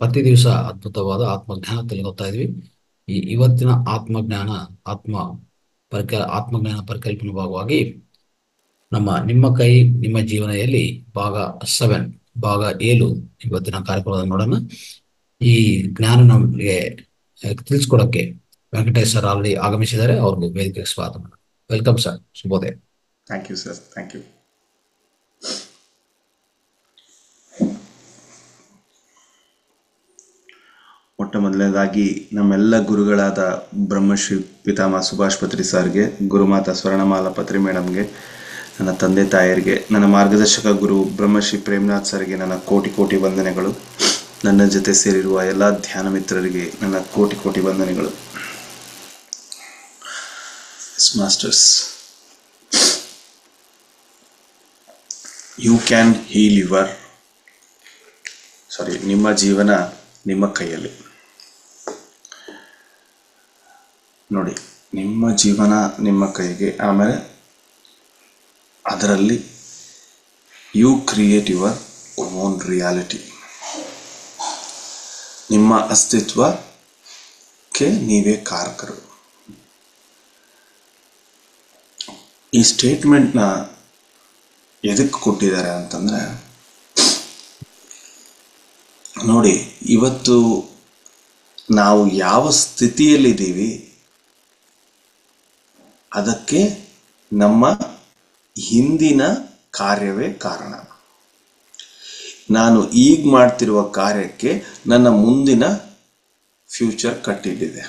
ಪ್ರತಿ ದಿವಸ ಅದ್ಭುತವಾದ ಆತ್ಮಜ್ಞಾನ ತಿಳ್ಕೊತಾ ಇದ್ವಿ ಈ ಇವತ್ತಿನ ಆತ್ಮಜ್ಞಾನ ಆತ್ಮ ಪರಿಕ ಆತ್ಮಜ್ಞಾನ ಪರಿಕಲ್ಪನೆ ಭಾಗವಾಗಿ ನಮ್ಮ ನಿಮ್ಮ ಕೈ ನಿಮ್ಮ ಜೀವನದಲ್ಲಿ ಭಾಗ ಸೆವೆನ್ ಭಾಗ ಏಳು ಇವತ್ತಿನ ಕಾರ್ಯಕ್ರಮದ ನೋಡೋಣ ಈ ಜ್ಞಾನ ನಮಗೆ ತಿಳಿಸ್ಕೊಡಕ್ಕೆ ವೆಂಕಟೇಶ್ ಸರ್ ಆಲ್ರೆಡಿ ಆಗಮಿಸಿದ್ದಾರೆ ಅವ್ರಿಗೂ ವೇದಿಕೆಗೆ ಸ್ವಾಗತ ವೆಲ್ಕಮ್ ಸರ್ ಶುಭೋದಯ thank you sir thank you ಮೊಟ್ಟ ಮೊದಲನೇದಾಗಿ ನಮ್ಮೆಲ್ಲ ಗುರುಗಳಾದ ಬ್ರಹ್ಮಶ್ರೀ ಪಿತಾಮಹ ಸುಭಾಷ್ ಪತ್ರಿ ಸರ್ಗೆ ಗುರುಮಾತಾ ಸ್ವರ್ಣಮಾಲಾ ಪತ್ರಿ ಮೇಡಮ್ಗೆ ನನ್ನ ತಂದೆ ತಾಯರಿಗೆ ನನ್ನ ಮಾರ್ಗದರ್ಶಕ ಗುರು ಬ್ರಹ್ಮಶ್ರೀ ಪ್ರೇಮ್ನಾಥ್ ಸರ್ಗೆ ನನ್ನ ಕೋಟಿ ಕೋಟಿ ವಂದನೆಗಳು ನನ್ನ ಜೊತೆ ಸೇರಿರುವ ಎಲ್ಲ ಧ್ಯಾನ ಮಿತ್ರರಿಗೆ ನನ್ನ ಕೋಟಿ ಕೋಟಿ ವಂದನೆಗಳು masters you can heal your sorry ನಿಮ್ಮ ಜೀವನ ನಿಮ್ಮ ಕೈಯಲ್ಲಿ ನೋಡಿ ನಿಮ್ಮ ಜೀವನ ನಿಮ್ಮ ಕೈಗೆ ಆಮೇಲೆ ಅದರಲ್ಲಿ you create your own reality ನಿಮ್ಮ ಅಸ್ತಿತ್ವಕ್ಕೆ ನೀವೇ ಕಾರಕರು ಈ ಸ್ಟೇಟ್ಮೆಂಟ್ನ ಎದಕ್ಕೆ ಕೊಟ್ಟಿದ್ದಾರೆ ಅಂತಂದರೆ ನೋಡಿ ಇವತ್ತು ನಾವು ಯಾವ ಸ್ಥಿತಿಯಲ್ಲಿದ್ದೀವಿ ಅದಕ್ಕೆ ನಮ್ಮ ಹಿಂದಿನ ಕಾರ್ಯವೇ ಕಾರಣ ನಾನು ಈಗ ಮಾಡ್ತಿರುವ ಕಾರ್ಯಕ್ಕೆ ನನ್ನ ಮುಂದಿನ ಫ್ಯೂಚರ್ ಕಟ್ಟಿಟ್ಟಿದೆ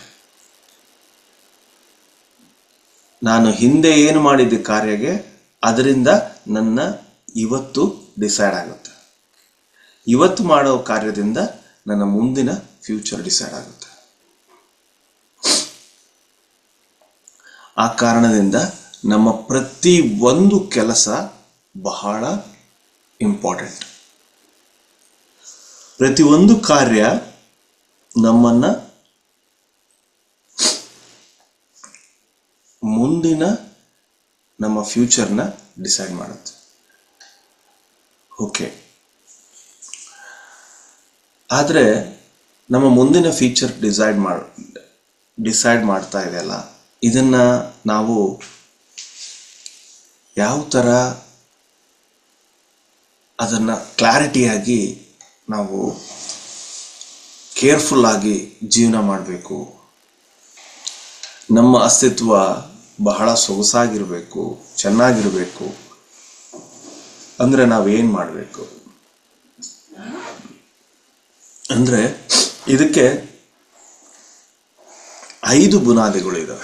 ನಾನು ಹಿಂದೆ ಏನು ಮಾಡಿದ್ದೆ ಕಾರ್ಯಗೆ ಅದರಿಂದ ನನ್ನ ಇವತ್ತು ಡಿಸೈಡ್ ಆಗುತ್ತೆ ಇವತ್ತು ಮಾಡೋ ಕಾರ್ಯದಿಂದ ನನ್ನ ಮುಂದಿನ ಫ್ಯೂಚರ್ ಡಿಸೈಡ್ ಆಗುತ್ತೆ ಆ ಕಾರಣದಿಂದ ನಮ್ಮ ಪ್ರತಿ ಒಂದು ಕೆಲಸ ಬಹಳ ಇಂಪಾರ್ಟೆಂಟ್ ಪ್ರತಿಯೊಂದು ಕಾರ್ಯ ನಮ್ಮನ್ನ ಮುಂದಿನ ನಮ್ಮ ಫ್ಯೂಚರ್ನ ಡಿಸೈಡ್ ಮಾಡುತ್ತೆ ಓಕೆ ಆದರೆ ನಮ್ಮ ಮುಂದಿನ ಫ್ಯೂಚರ್ ಡಿಸೈಡ್ ಮಾಡ ಡಿಸೈಡ್ ಮಾಡ್ತಾ ಇದೆಯಲ್ಲ ಇದನ್ನ ನಾವು ಯಾವ ಥರ ಅದನ್ನು ಕ್ಲಾರಿಟಿಯಾಗಿ ನಾವು ಕೇರ್ಫುಲ್ ಆಗಿ ಜೀವನ ಮಾಡಬೇಕು ನಮ್ಮ ಅಸ್ತಿತ್ವ ಬಹಳ ಸೊಗಸಾಗಿರಬೇಕು ಚೆನ್ನಾಗಿರಬೇಕು ಅಂದರೆ ನಾವೇನು ಮಾಡಬೇಕು ಅಂದರೆ ಇದಕ್ಕೆ ಐದು ಬುನಾದಿಗಳು ಇದಾವೆ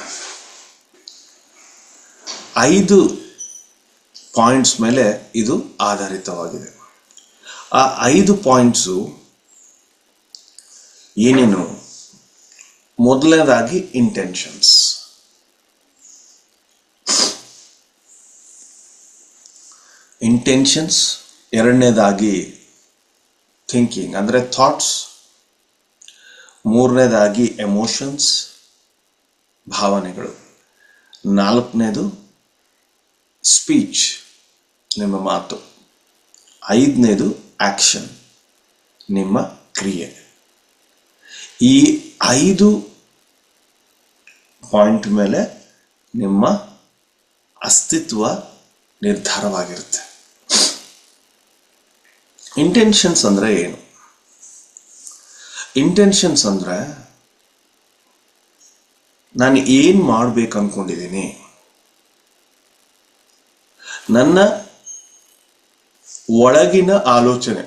ಐದು ಪಾಯಿಂಟ್ಸ್ ಮೇಲೆ ಇದು ಆಧಾರಿತವಾಗಿದೆ ಆ ಐದು ಪಾಯಿಂಟ್ಸು ಏನೇನು ಮೊದಲನೇದಾಗಿ ಇಂಟೆನ್ಷನ್ಸ್ ಇಂಟೆನ್ಷನ್ಸ್ ಎರಡನೇದಾಗಿ ಥಿಂಕಿಂಗ್ ಅಂದರೆ ಥಾಟ್ಸ್ ಮೂರನೇದಾಗಿ ಎಮೋಷನ್ಸ್ ಭಾವನೆಗಳು ನಾಲ್ಕನೇದು ಸ್ಪೀಚ್ ನಿಮ್ಮ ಮಾತು ಐದನೇದು ಆಕ್ಷನ್ ನಿಮ್ಮ ಕ್ರಿಯೆ ಈ ಐದು ಪಾಯಿಂಟ್ ಮೇಲೆ ನಿಮ್ಮ ಅಸ್ತಿತ್ವ ನಿರ್ಧಾರವಾಗಿರುತ್ತೆ ಇಂಟೆನ್ಷನ್ಸ್ ಅಂದರೆ ಏನು ಇಂಟೆನ್ಷನ್ಸ್ ಅಂದರೆ ನಾನು ಏನು ಮಾಡ್ಬೇಕು ಅನ್ಕೊಂಡಿದ್ದೀನಿ ನನ್ನ ಒಳಗಿನ ಆಲೋಚನೆ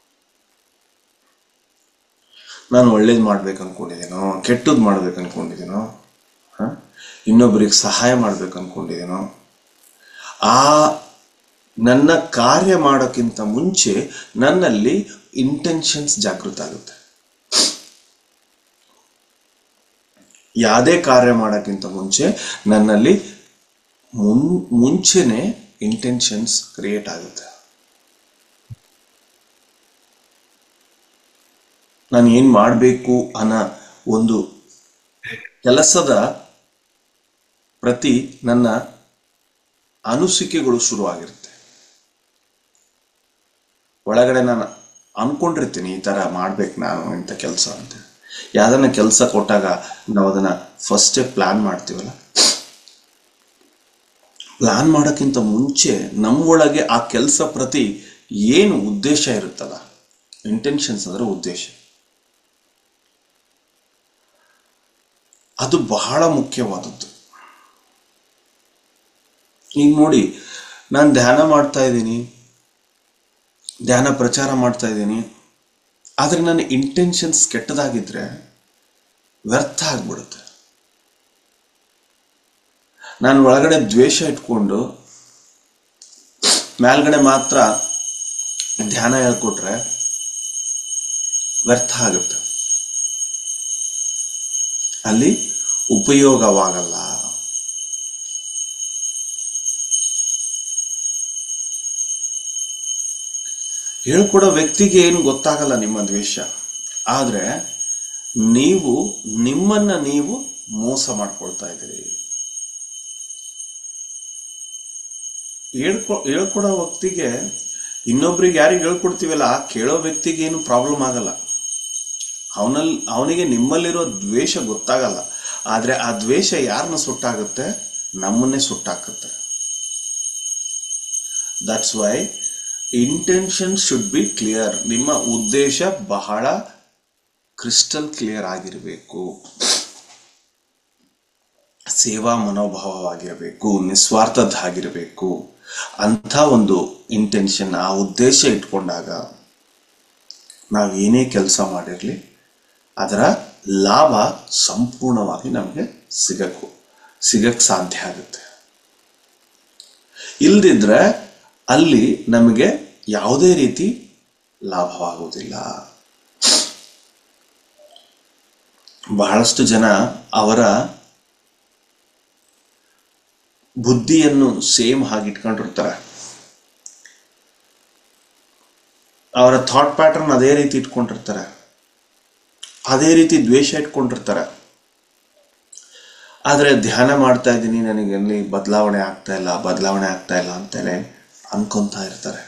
ನಾನು ಒಳ್ಳೇದು ಮಾಡ್ಬೇಕು ಅನ್ಕೊಂಡಿದ್ದೀನೋ ಕೆಟ್ಟದ್ದು ಮಾಡ್ಬೇಕು ಅನ್ಕೊಂಡಿದ್ದೀನೋ ಹ? ಇನ್ನೊಬ್ಬರಿಗೆ ಸಹಾಯ ಮಾಡ್ಬೇಕು ಅನ್ಕೊಂಡಿದ್ದೀನೋ ಆ ನನ್ನ ಕಾರ್ಯ ಮಾಡೋಕ್ಕಿಂತ ಮುಂಚೆ ನನ್ನಲ್ಲಿ ಇಂಟೆನ್ಷನ್ಸ್ ಜಾಗೃತ ಆಗುತ್ತೆ ಯಾವುದೇ ಕಾರ್ಯ ಮಾಡೋಕ್ಕಿಂತ ಮುಂಚೆ ನನ್ನಲ್ಲಿ ಮುನ್ ಮುಂಚೆನೆ ಇಂಟೆನ್ಷನ್ಸ್ ಕ್ರಿಯೇಟ್ ಆಗುತ್ತೆ ನಾನು ಏನು ಮಾಡಬೇಕು ಅನ್ನೋ ಒಂದು ಕೆಲಸದ ಪ್ರತಿ ನನ್ನ ಅನಿಸಿಕೆಗಳು ಶುರುವಾಗಿರುತ್ತೆ ಒಳಗಡೆ ನಾನು ಅಂದ್ಕೊಂಡಿರ್ತೀನಿ ಈ ಥರ ಮಾಡ್ಬೇಕು ನಾನು ಇಂಥ ಕೆಲಸ ಅಂತ ಯಾವ್ದನ್ನ ಕೆಲಸ ಕೊಟ್ಟಾಗ ನಾವು ಅದನ್ನು ಫಸ್ಟೇ ಪ್ಲ್ಯಾನ್ ಮಾಡ್ತೀವಲ್ಲ ಪ್ಲಾನ್ ಮಾಡೋಕ್ಕಿಂತ ಮುಂಚೆ ನಮ್ಮೊಳಗೆ ಆ ಕೆಲಸ ಪ್ರತಿ ಏನು ಉದ್ದೇಶ ಇರುತ್ತಲ್ಲ ಇಂಟೆನ್ಷನ್ಸ್ ಅಂದ್ರೆ ಉದ್ದೇಶ ಅದು ಬಹಳ ಮುಖ್ಯವಾದದ್ದು ಈಗ ನೋಡಿ ನಾನು ಧ್ಯಾನ ಮಾಡ್ತಾ ಇದ್ದೀನಿ ಧ್ಯಾನ ಪ್ರಚಾರ ಮಾಡ್ತಾ ಇದ್ದೀನಿ ಆದರೆ ನನ್ನ ಇಂಟೆನ್ಷನ್ಸ್ ಕೆಟ್ಟದಾಗಿದ್ರೆ ವ್ಯರ್ಥ ಆಗ್ಬಿಡುತ್ತೆ ನಾನು ಒಳಗಡೆ ದ್ವೇಷ ಇಟ್ಕೊಂಡು ಮೇಲ್ಗಡೆ ಮಾತ್ರ ಧ್ಯಾನ ಹೇಳ್ಕೊಟ್ರೆ ವ್ಯರ್ಥ ಆಗುತ್ತೆ ಅಲ್ಲಿ ಉಪಯೋಗವಾಗಲ್ಲ ಹೇಳ್ಕೊಡೋ ವ್ಯಕ್ತಿಗೆ ಏನು ಗೊತ್ತಾಗಲ್ಲ ನಿಮ್ಮ ದ್ವೇಷ ಆದರೆ ನೀವು ನಿಮ್ಮನ್ನ ನೀವು ಮೋಸ ಮಾಡ್ಕೊಳ್ತಾ ಇದ್ದೀರಿ ಹೇಳ್ಕೊ ಹೇಳ್ಕೊಡೋ ವ್ಯಕ್ತಿಗೆ ಇನ್ನೊಬ್ರಿಗೆ ಯಾರಿಗೆ ಹೇಳ್ಕೊಡ್ತೀವಲ್ಲ ಆ ಕೇಳೋ ವ್ಯಕ್ತಿಗೆ ಏನು ಪ್ರಾಬ್ಲಮ್ ಆಗಲ್ಲ ಅವನಲ್ಲಿ ಅವನಿಗೆ ನಿಮ್ಮಲ್ಲಿರೋ ದ್ವೇಷ ಗೊತ್ತಾಗಲ್ಲ ಆದರೆ ಆ ದ್ವೇಷ ಯಾರನ್ನ ಸುಟ್ಟಾಗುತ್ತೆ ನಮ್ಮನ್ನೇ ಸುಟ್ಟಾಕುತ್ತೆ that's why intention should be clear ನಿಮ್ಮ ಉದ್ದೇಶ ಬಹಳ ಕ್ರಿಸ್ಟಲ್ ಕ್ಲಿಯರ್ ಆಗಿರಬೇಕು ಸೇವಾ ಮನೋಭಾವವಾಗಿರಬೇಕು ನಿಸ್ವಾರ್ಥದ್ದಾಗಿರಬೇಕು ಅಂಥ ಒಂದು ಇಂಟೆನ್ಷನ್ ಆ ಉದ್ದೇಶ ಇಟ್ಕೊಂಡಾಗ ನಾವು ಏನೇ ಕೆಲಸ ಮಾಡಿರಲಿ ಅದರ ಲಾಭ ಸಂಪೂರ್ಣವಾಗಿ ನಮಗೆ ಸಿಗಕ್ಕೆ ಸಿಗಕ್ಕೆ ಸಾಧ್ಯ ಆಗುತ್ತೆ ಇಲ್ದಿದ್ರೆ ಅಲ್ಲಿ ನಮಗೆ ಯಾವುದೇ ರೀತಿ ಲಾಭವಾಗುವುದಿಲ್ಲ ಬಹಳಷ್ಟು ಜನ ಅವರ ಬುದ್ಧಿಯನ್ನು ಸೇಮ್ ಹಾಗೆ ಇಟ್ಕೊಂಡಿರ್ತಾರೆ ಅವರ ಥಾಟ್ ಪ್ಯಾಟರ್ನ್ ಅದೇ ರೀತಿ ಇಟ್ಕೊಂಡಿರ್ತಾರೆ ಅದೇ ರೀತಿ ದ್ವೇಷ ಇಟ್ಕೊಂಡಿರ್ತಾರೆ ಆದರೆ ಧ್ಯಾನ ಮಾಡ್ತಾ ಇದ್ದೀನಿ ನನಗೆ ಎಲ್ಲಿ ಬದಲಾವಣೆ ಆಗ್ತಾ ಇಲ್ಲ ಬದಲಾವಣೆ ಆಗ್ತಾ ಇಲ್ಲ ಅಂತೇಳಿ ಅನ್ಕೊಂತಾ ಇರ್ತಾರೆ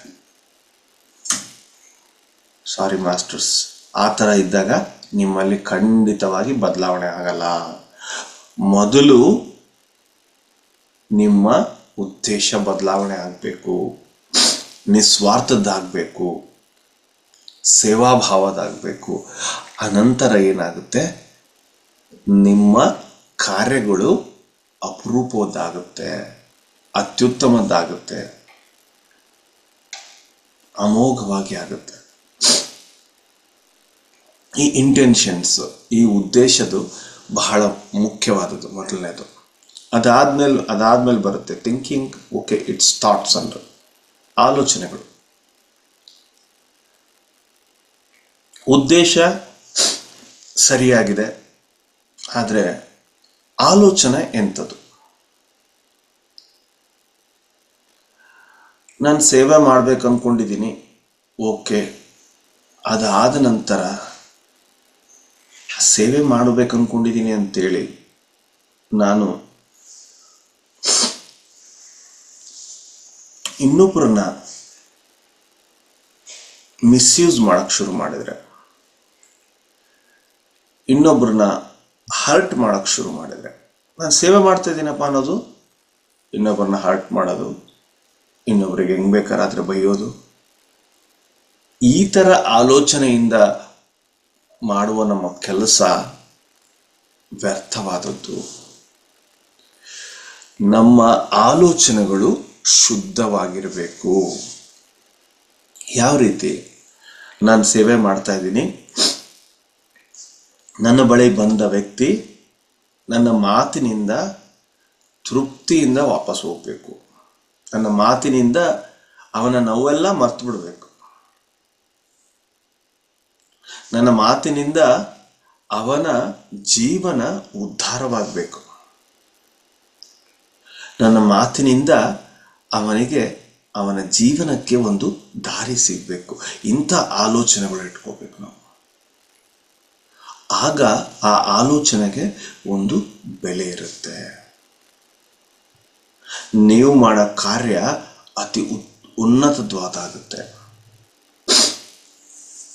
ಸಾರಿ ಮಾಸ್ಟರ್ಸ್ ಆ ಥರ ಇದ್ದಾಗ ನಿಮ್ಮಲ್ಲಿ ಖಂಡಿತವಾಗಿ ಬದಲಾವಣೆ ಆಗಲ್ಲ ಮೊದಲು ನಿಮ್ಮ ಉದ್ದೇಶ ಬದಲಾವಣೆ ಆಗಬೇಕು ನಿಸ್ವಾರ್ಥದ್ದಾಗಬೇಕು ಸೇವಾಭಾವದಾಗಬೇಕು ಅನಂತರ ಏನಾಗುತ್ತೆ ನಿಮ್ಮ ಕಾರ್ಯಗಳು ಅಪರೂಪದ್ದಾಗುತ್ತೆ ಅತ್ಯುತ್ತಮದ್ದಾಗುತ್ತೆ ಅಮೋಘವಾಗಿ ಆಗುತ್ತೆ ಈ ಇಂಟೆನ್ಷನ್ಸ್ ಈ ಉದ್ದೇಶದು ಬಹಳ ಮುಖ್ಯವಾದದ್ದು ಮೊದಲನೇದು ಅದಾದ್ಮೇಲೆ ಅದಾದ್ಮೇಲೆ ಬರುತ್ತೆ ಥಿಂಕಿಂಗ್ ಓಕೆ ಇಟ್ಸ್ ಥಾಟ್ಸ್ ಅಂದ್ರೆ ಆಲೋಚನೆಗಳು ಉದ್ದೇಶ ಸರಿಯಾಗಿದೆ ಆದರೆ ಆಲೋಚನೆ ಎಂಥದ್ದು ನಾನು ಸೇವೆ ಮಾಡ್ಬೇಕು ಅಂದ್ಕೊಂಡಿದ್ದೀನಿ ಓಕೆ ಅದಾದ ನಂತರ ಸೇವೆ ಮಾಡಬೇಕು ಅಂದ್ಕೊಂಡಿದ್ದೀನಿ ಅಂತೇಳಿ ನಾನು ಇನ್ನೊಬ್ಬರನ್ನ ಮಿಸ್ಯೂಸ್ ಮಾಡಕ್ ಶುರು ಮಾಡಿದ್ರೆ ಇನ್ನೊಬ್ಬರನ್ನ ಹರ್ಟ್ ಮಾಡಕ್ ಶುರು ಮಾಡಿದ್ರೆ ನಾನು ಸೇವೆ ಮಾಡ್ತಾ ಇದ್ದೀನಪ್ಪ ಅನ್ನೋದು ಇನ್ನೊಬ್ಬರನ್ನ ಹರ್ಟ್ ಮಾಡೋದು ಇನ್ನೊಬ್ರಿಗೆ ಹೆಂಗ್ ಬೇಕಾರಾದ್ರೆ ಬೈಯೋದು ಈ ಥರ ಆಲೋಚನೆಯಿಂದ ಮಾಡುವ ನಮ್ಮ ಕೆಲಸ ವ್ಯರ್ಥವಾದದ್ದು ನಮ್ಮ ಆಲೋಚನೆಗಳು ಶುದ್ಧವಾಗಿರಬೇಕು ಯಾವ ರೀತಿ ನಾನು ಸೇವೆ ಮಾಡ್ತಾ ಇದ್ದೀನಿ ನನ್ನ ಬಳಿ ಬಂದ ವ್ಯಕ್ತಿ ನನ್ನ ಮಾತಿನಿಂದ ತೃಪ್ತಿಯಿಂದ ವಾಪಸ್ ಹೋಗ್ಬೇಕು ನನ್ನ ಮಾತಿನಿಂದ ಅವನ ನೋವೆಲ್ಲ ಮರ್ತು ಬಿಡಬೇಕು ನನ್ನ ಮಾತಿನಿಂದ ಅವನ ಜೀವನ ಉದ್ಧಾರವಾಗಬೇಕು ನನ್ನ ಮಾತಿನಿಂದ ಅವನಿಗೆ ಅವನ ಜೀವನಕ್ಕೆ ಒಂದು ದಾರಿ ಸಿಗಬೇಕು ಇಂಥ ಆಲೋಚನೆಗಳು ಇಟ್ಕೋಬೇಕು ನಾವು ಆಗ ಆ ಆಲೋಚನೆಗೆ ಒಂದು ಬೆಲೆ ಇರುತ್ತೆ ನೀವು ಮಾಡೋ ಕಾರ್ಯ ಅತಿ ಉತ್- ಉನ್ನತವಾದಾಗುತ್ತೆ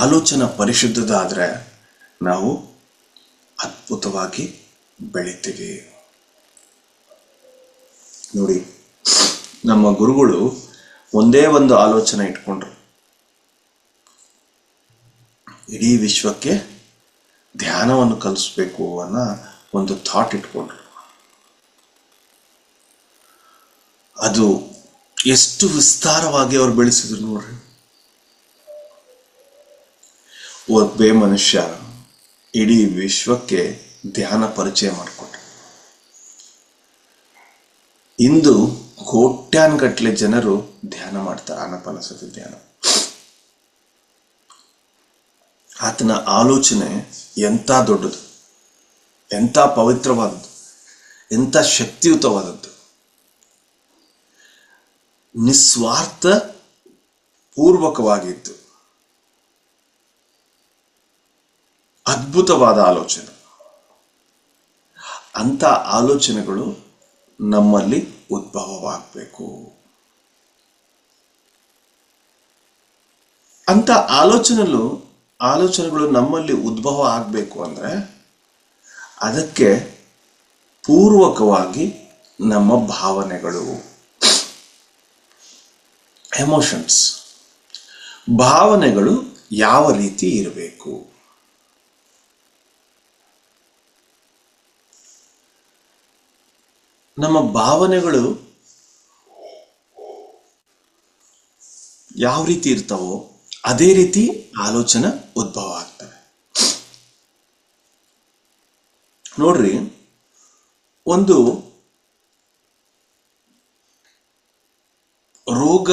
ಆಲೋಚನೆ ಪರಿಶುದ್ಧದಾದರೆ ನಾವು ಅದ್ಭುತವಾಗಿ ಬೆಳಿತೀವಿ ನೋಡಿ ನಮ್ಮ ಗುರುಗಳು ಒಂದೇ ಒಂದು ಆಲೋಚನೆ ಇಟ್ಕೊಂಡ್ರು ಇಡೀ ವಿಶ್ವಕ್ಕೆ ಧ್ಯಾನವನ್ನು ಕಲಿಸ್ಬೇಕು ಅನ್ನೋ ಒಂದು ಥಾಟ್ ಇಟ್ಕೊಂಡ್ರು ಅದು ಎಷ್ಟು ವಿಸ್ತಾರವಾಗಿ ಅವ್ರು ಬೆಳೆಸಿದ್ರು ನೋಡ್ರಿ ಒಬ್ಬೇ ಮನುಷ್ಯ ಇಡೀ ವಿಶ್ವಕ್ಕೆ ಧ್ಯಾನ ಪರಿಚಯ ಮಾಡಿಕೊಟ್ರು ಇಂದು ಕೋಟ್ಯಾನ್ಗಟ್ಲೆ ಜನರು ಧ್ಯಾನ ಮಾಡ್ತಾರೆ ಆನಪಾನಸತಿ ಧ್ಯಾನ ಆತನ ಆಲೋಚನೆ ಎಂಥ ದೊಡ್ಡದು ಎಂಥ ಪವಿತ್ರವಾದದ್ದು ಎಂಥ ಶಕ್ತಿಯುತವಾದದ್ದು ನಿಸ್ವಾರ್ಥ ಪೂರ್ವಕವಾಗಿತ್ತು ಅದ್ಭುತವಾದ ಆಲೋಚನೆ ಅಂಥ ಆಲೋಚನೆಗಳು ನಮ್ಮಲ್ಲಿ ಉದ್ಭವವಾಗಬೇಕು ಅಂತ ಆಲೋಚನೆಗಳು ಆಲೋಚನೆಗಳು ನಮ್ಮಲ್ಲಿ ಉದ್ಭವ ಆಗಬೇಕು ಅಂದರೆ ಅದಕ್ಕೆ ಪೂರ್ವಕವಾಗಿ ನಮ್ಮ ಭಾವನೆಗಳು ಎಮೋಷನ್ಸ್ ಭಾವನೆಗಳು ಯಾವ ರೀತಿ ಇರಬೇಕು ನಮ್ಮ ಭಾವನೆಗಳು ಯಾವ ರೀತಿ ಇರ್ತಾವೋ ಅದೇ ರೀತಿ ಆಲೋಚನೆ ಉದ್ಭವ ಆಗ್ತವೆ ನೋಡ್ರಿ ಒಂದು ರೋಗ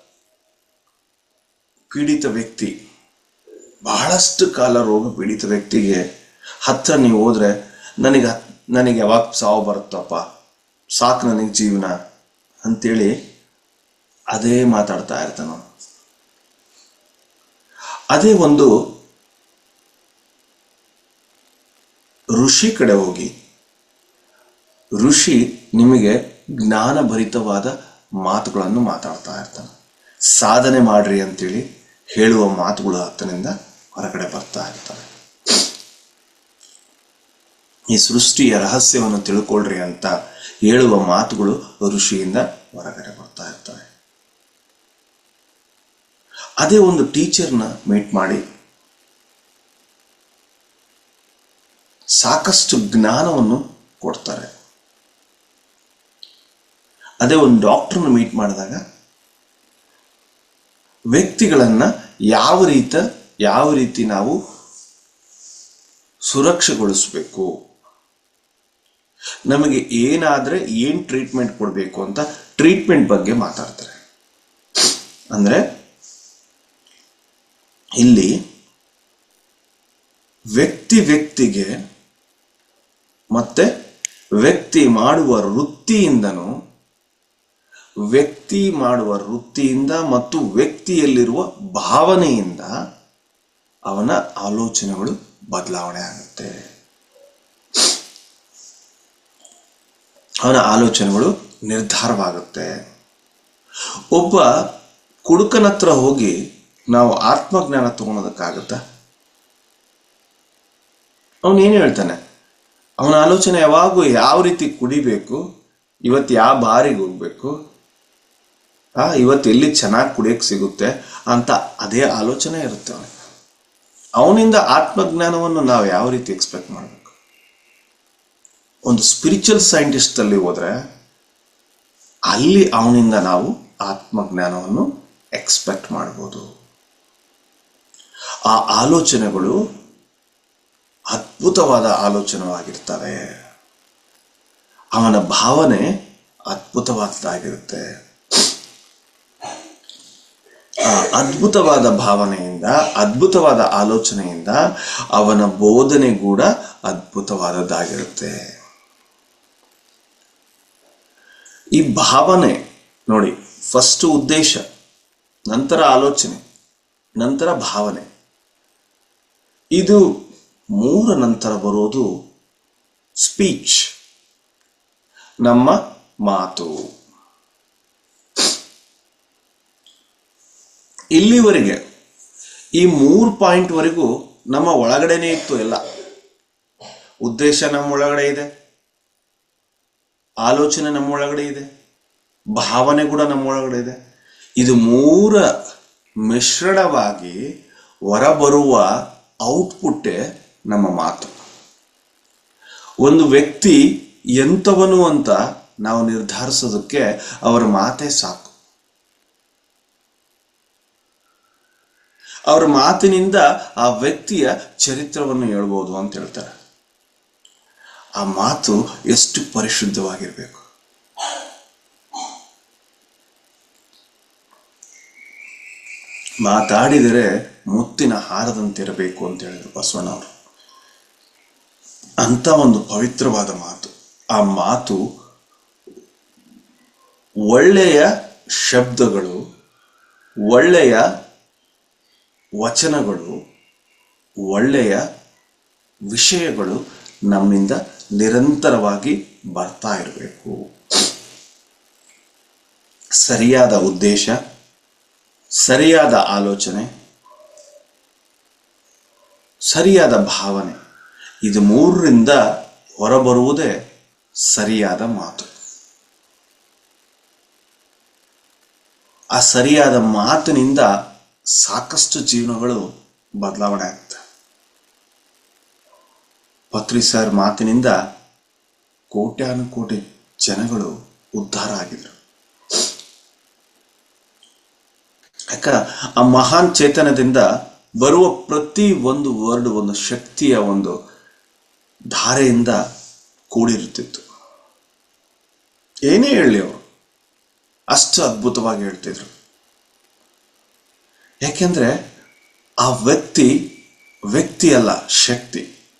ಪೀಡಿತ ವ್ಯಕ್ತಿ ಬಹಳಷ್ಟು ಕಾಲ ರೋಗ ಪೀಡಿತ ವ್ಯಕ್ತಿಗೆ ಹತ್ರ ನೀವು ಹೋದ್ರೆ ನನಗೆ ನನಗೆ ಯಾವಾಗ ಸಾವು ಬರುತ್ತಪ್ಪ ಸಾಕು ನನಗೆ ಜೀವನ ಅಂತೇಳಿ ಅದೇ ಮಾತಾಡ್ತಾ ಇರ್ತಾನ ಅದೇ ಒಂದು ಋಷಿ ಕಡೆ ಹೋಗಿ ಋಷಿ ನಿಮಗೆ ಜ್ಞಾನಭರಿತವಾದ ಮಾತುಗಳನ್ನು ಮಾತಾಡ್ತಾ ಇರ್ತಾನೆ ಸಾಧನೆ ಮಾಡ್ರಿ ಅಂತೇಳಿ ಹೇಳುವ ಮಾತುಗಳು ಆತನಿಂದ ಹೊರಗಡೆ ಬರ್ತಾ ಇರ್ತವೆ ಈ ಸೃಷ್ಟಿಯ ರಹಸ್ಯವನ್ನು ತಿಳ್ಕೊಳ್ರಿ ಅಂತ ಹೇಳುವ ಮಾತುಗಳು ಋಷಿಯಿಂದ ಹೊರಗಡೆ ಬರ್ತಾ ಇರ್ತವೆ ಅದೇ ಒಂದು ಟೀಚರ್ನ ಮೀಟ್ ಮಾಡಿ ಸಾಕಷ್ಟು ಜ್ಞಾನವನ್ನು ಕೊಡ್ತಾರೆ ಅದೇ ಒಂದು ಡಾಕ್ಟರ್ನ ಮೀಟ್ ಮಾಡಿದಾಗ ವ್ಯಕ್ತಿಗಳನ್ನ ಯಾವ ರೀತ ಯಾವ ರೀತಿ ನಾವು ಸುರಕ್ಷೆಗೊಳಿಸಬೇಕು ನಮಗೆ ಏನಾದ್ರೆ ಏನ್ ಟ್ರೀಟ್ಮೆಂಟ್ ಕೊಡಬೇಕು ಅಂತ ಟ್ರೀಟ್ಮೆಂಟ್ ಬಗ್ಗೆ ಮಾತಾಡ್ತಾರೆ ಅಂದ್ರೆ ಇಲ್ಲಿ ವ್ಯಕ್ತಿ ವ್ಯಕ್ತಿಗೆ ಮತ್ತೆ ವ್ಯಕ್ತಿ ಮಾಡುವ ವೃತ್ತಿಯಿಂದನೂ ವ್ಯಕ್ತಿ ಮಾಡುವ ವೃತ್ತಿಯಿಂದ ಮತ್ತು ವ್ಯಕ್ತಿಯಲ್ಲಿರುವ ಭಾವನೆಯಿಂದ ಅವನ ಆಲೋಚನೆಗಳು ಬದಲಾವಣೆ ಆಗುತ್ತೆ ಅವನ ಆಲೋಚನೆಗಳು ನಿರ್ಧಾರವಾಗುತ್ತೆ ಒಬ್ಬ ಕುಡುಕನ ಹತ್ರ ಹೋಗಿ ನಾವು ಆತ್ಮಜ್ಞಾನ ತಗೊಳೋದಕ್ಕಾಗತ್ತಾ ಅವನು ಏನು ಹೇಳ್ತಾನೆ ಅವನ ಆಲೋಚನೆ ಯಾವಾಗೂ ಯಾವ ರೀತಿ ಕುಡಿಬೇಕು ಇವತ್ತು ಯಾವ ಬಾರಿಗೆ ಹೋಗ್ಬೇಕು ಆ ಇವತ್ತು ಎಲ್ಲಿ ಚೆನ್ನಾಗಿ ಕುಡಿಯಕ್ಕೆ ಸಿಗುತ್ತೆ ಅಂತ ಅದೇ ಆಲೋಚನೆ ಇರುತ್ತೆ ಅವನಿಗೆ ಅವನಿಂದ ಆತ್ಮಜ್ಞಾನವನ್ನು ನಾವು ಯಾವ ರೀತಿ ಎಕ್ಸ್ಪೆಕ್ಟ್ ಮಾಡಬೇಕು ಒಂದು ಸ್ಪಿರಿಚುವಲ್ ಸೈಂಟಿಸ್ಟ್ ಅಲ್ಲಿ ಹೋದ್ರೆ ಅಲ್ಲಿ ಅವನಿಂದ ನಾವು ಆತ್ಮಜ್ಞಾನವನ್ನು ಎಕ್ಸ್ಪೆಕ್ಟ್ ಮಾಡ್ಬೋದು ಆ ಆಲೋಚನೆಗಳು ಅದ್ಭುತವಾದ ಆಲೋಚನವಾಗಿರ್ತವೆ ಅವನ ಭಾವನೆ ಅದ್ಭುತವಾದದ್ದಾಗಿರುತ್ತೆ ಆ ಅದ್ಭುತವಾದ ಭಾವನೆಯಿಂದ ಅದ್ಭುತವಾದ ಆಲೋಚನೆಯಿಂದ ಅವನ ಬೋಧನೆ ಕೂಡ ಅದ್ಭುತವಾದದ್ದಾಗಿರುತ್ತೆ ಈ ಭಾವನೆ ನೋಡಿ ಫಸ್ಟ್ ಉದ್ದೇಶ ನಂತರ ಆಲೋಚನೆ ನಂತರ ಭಾವನೆ ಇದು ಮೂರ ನಂತರ ಬರೋದು ಸ್ಪೀಚ್ ನಮ್ಮ ಮಾತು ಇಲ್ಲಿವರೆಗೆ ಈ ಮೂರು ಪಾಯಿಂಟ್ವರೆಗೂ ನಮ್ಮ ಒಳಗಡೆನೇ ಇತ್ತು ಎಲ್ಲ ಉದ್ದೇಶ ನಮ್ಮ ಒಳಗಡೆ ಇದೆ ಆಲೋಚನೆ ನಮ್ಮ ಒಳಗಡೆ ಇದೆ ಭಾವನೆ ಕೂಡ ನಮ್ಮ ಒಳಗಡೆ ಇದೆ ಇದು ಮೂರ ಮಿಶ್ರಣವಾಗಿ ಹೊರಬರುವ ಔಟ್ಪುಟ್ಟೇ ನಮ್ಮ ಮಾತು ಒಂದು ವ್ಯಕ್ತಿ ಎಂಥವನು ಅಂತ ನಾವು ನಿರ್ಧರಿಸೋದಕ್ಕೆ ಅವರ ಮಾತೇ ಸಾಕು ಅವರ ಮಾತಿನಿಂದ ಆ ವ್ಯಕ್ತಿಯ ಚರಿತ್ರವನ್ನು ಹೇಳ್ಬೋದು ಅಂತ ಹೇಳ್ತಾರೆ ಆ ಮಾತು ಎಷ್ಟು ಪರಿಶುದ್ಧವಾಗಿರ್ಬೇಕು ಮಾತಾಡಿದರೆ ಮುತ್ತಿನ ಹಾರದಂತಿರಬೇಕು ಅಂತ ಹೇಳಿದ್ರು ಬಸವಣ್ಣವರು ಅಂತ ಒಂದು ಪವಿತ್ರವಾದ ಮಾತು ಆ ಮಾತು ಒಳ್ಳೆಯ ಶಬ್ದಗಳು ಒಳ್ಳೆಯ ವಚನಗಳು ಒಳ್ಳೆಯ ವಿಷಯಗಳು ನಮ್ಮಿಂದ ನಿರಂತರವಾಗಿ ಬರ್ತಾ ಇರಬೇಕು ಸರಿಯಾದ ಉದ್ದೇಶ ಸರಿಯಾದ ಆಲೋಚನೆ ಸರಿಯಾದ ಭಾವನೆ ಇದು ಮೂರರಿಂದ ಹೊರಬರುವುದೇ ಸರಿಯಾದ ಮಾತು ಆ ಸರಿಯಾದ ಮಾತಿನಿಂದ ಸಾಕಷ್ಟು ಜೀವನಗಳು ಬದಲಾವಣೆ ಆಗ್ತವೆ ಪತ್ರಿ ಸರ್ ಮಾತಿನಿಂದ ಕೋಟ್ಯಾನುಕೋಟಿ ಜನಗಳು ಉದ್ಧಾರ ಆಗಿದ್ರು ಯಾಕ ಆ ಮಹಾನ್ ಚೇತನದಿಂದ ಬರುವ ಪ್ರತಿ ಒಂದು ವರ್ಡ್ ಒಂದು ಶಕ್ತಿಯ ಒಂದು ಧಾರೆಯಿಂದ ಕೂಡಿರುತ್ತಿತ್ತು ಏನೇ ಹೇಳಲಿ ಅವರು ಅಷ್ಟು ಅದ್ಭುತವಾಗಿ ಹೇಳ್ತಿದ್ರು ಯಾಕೆಂದ್ರೆ ಆ ವ್ಯಕ್ತಿ ವ್ಯಕ್ತಿ ಅಲ್ಲ ಶಕ್ತಿ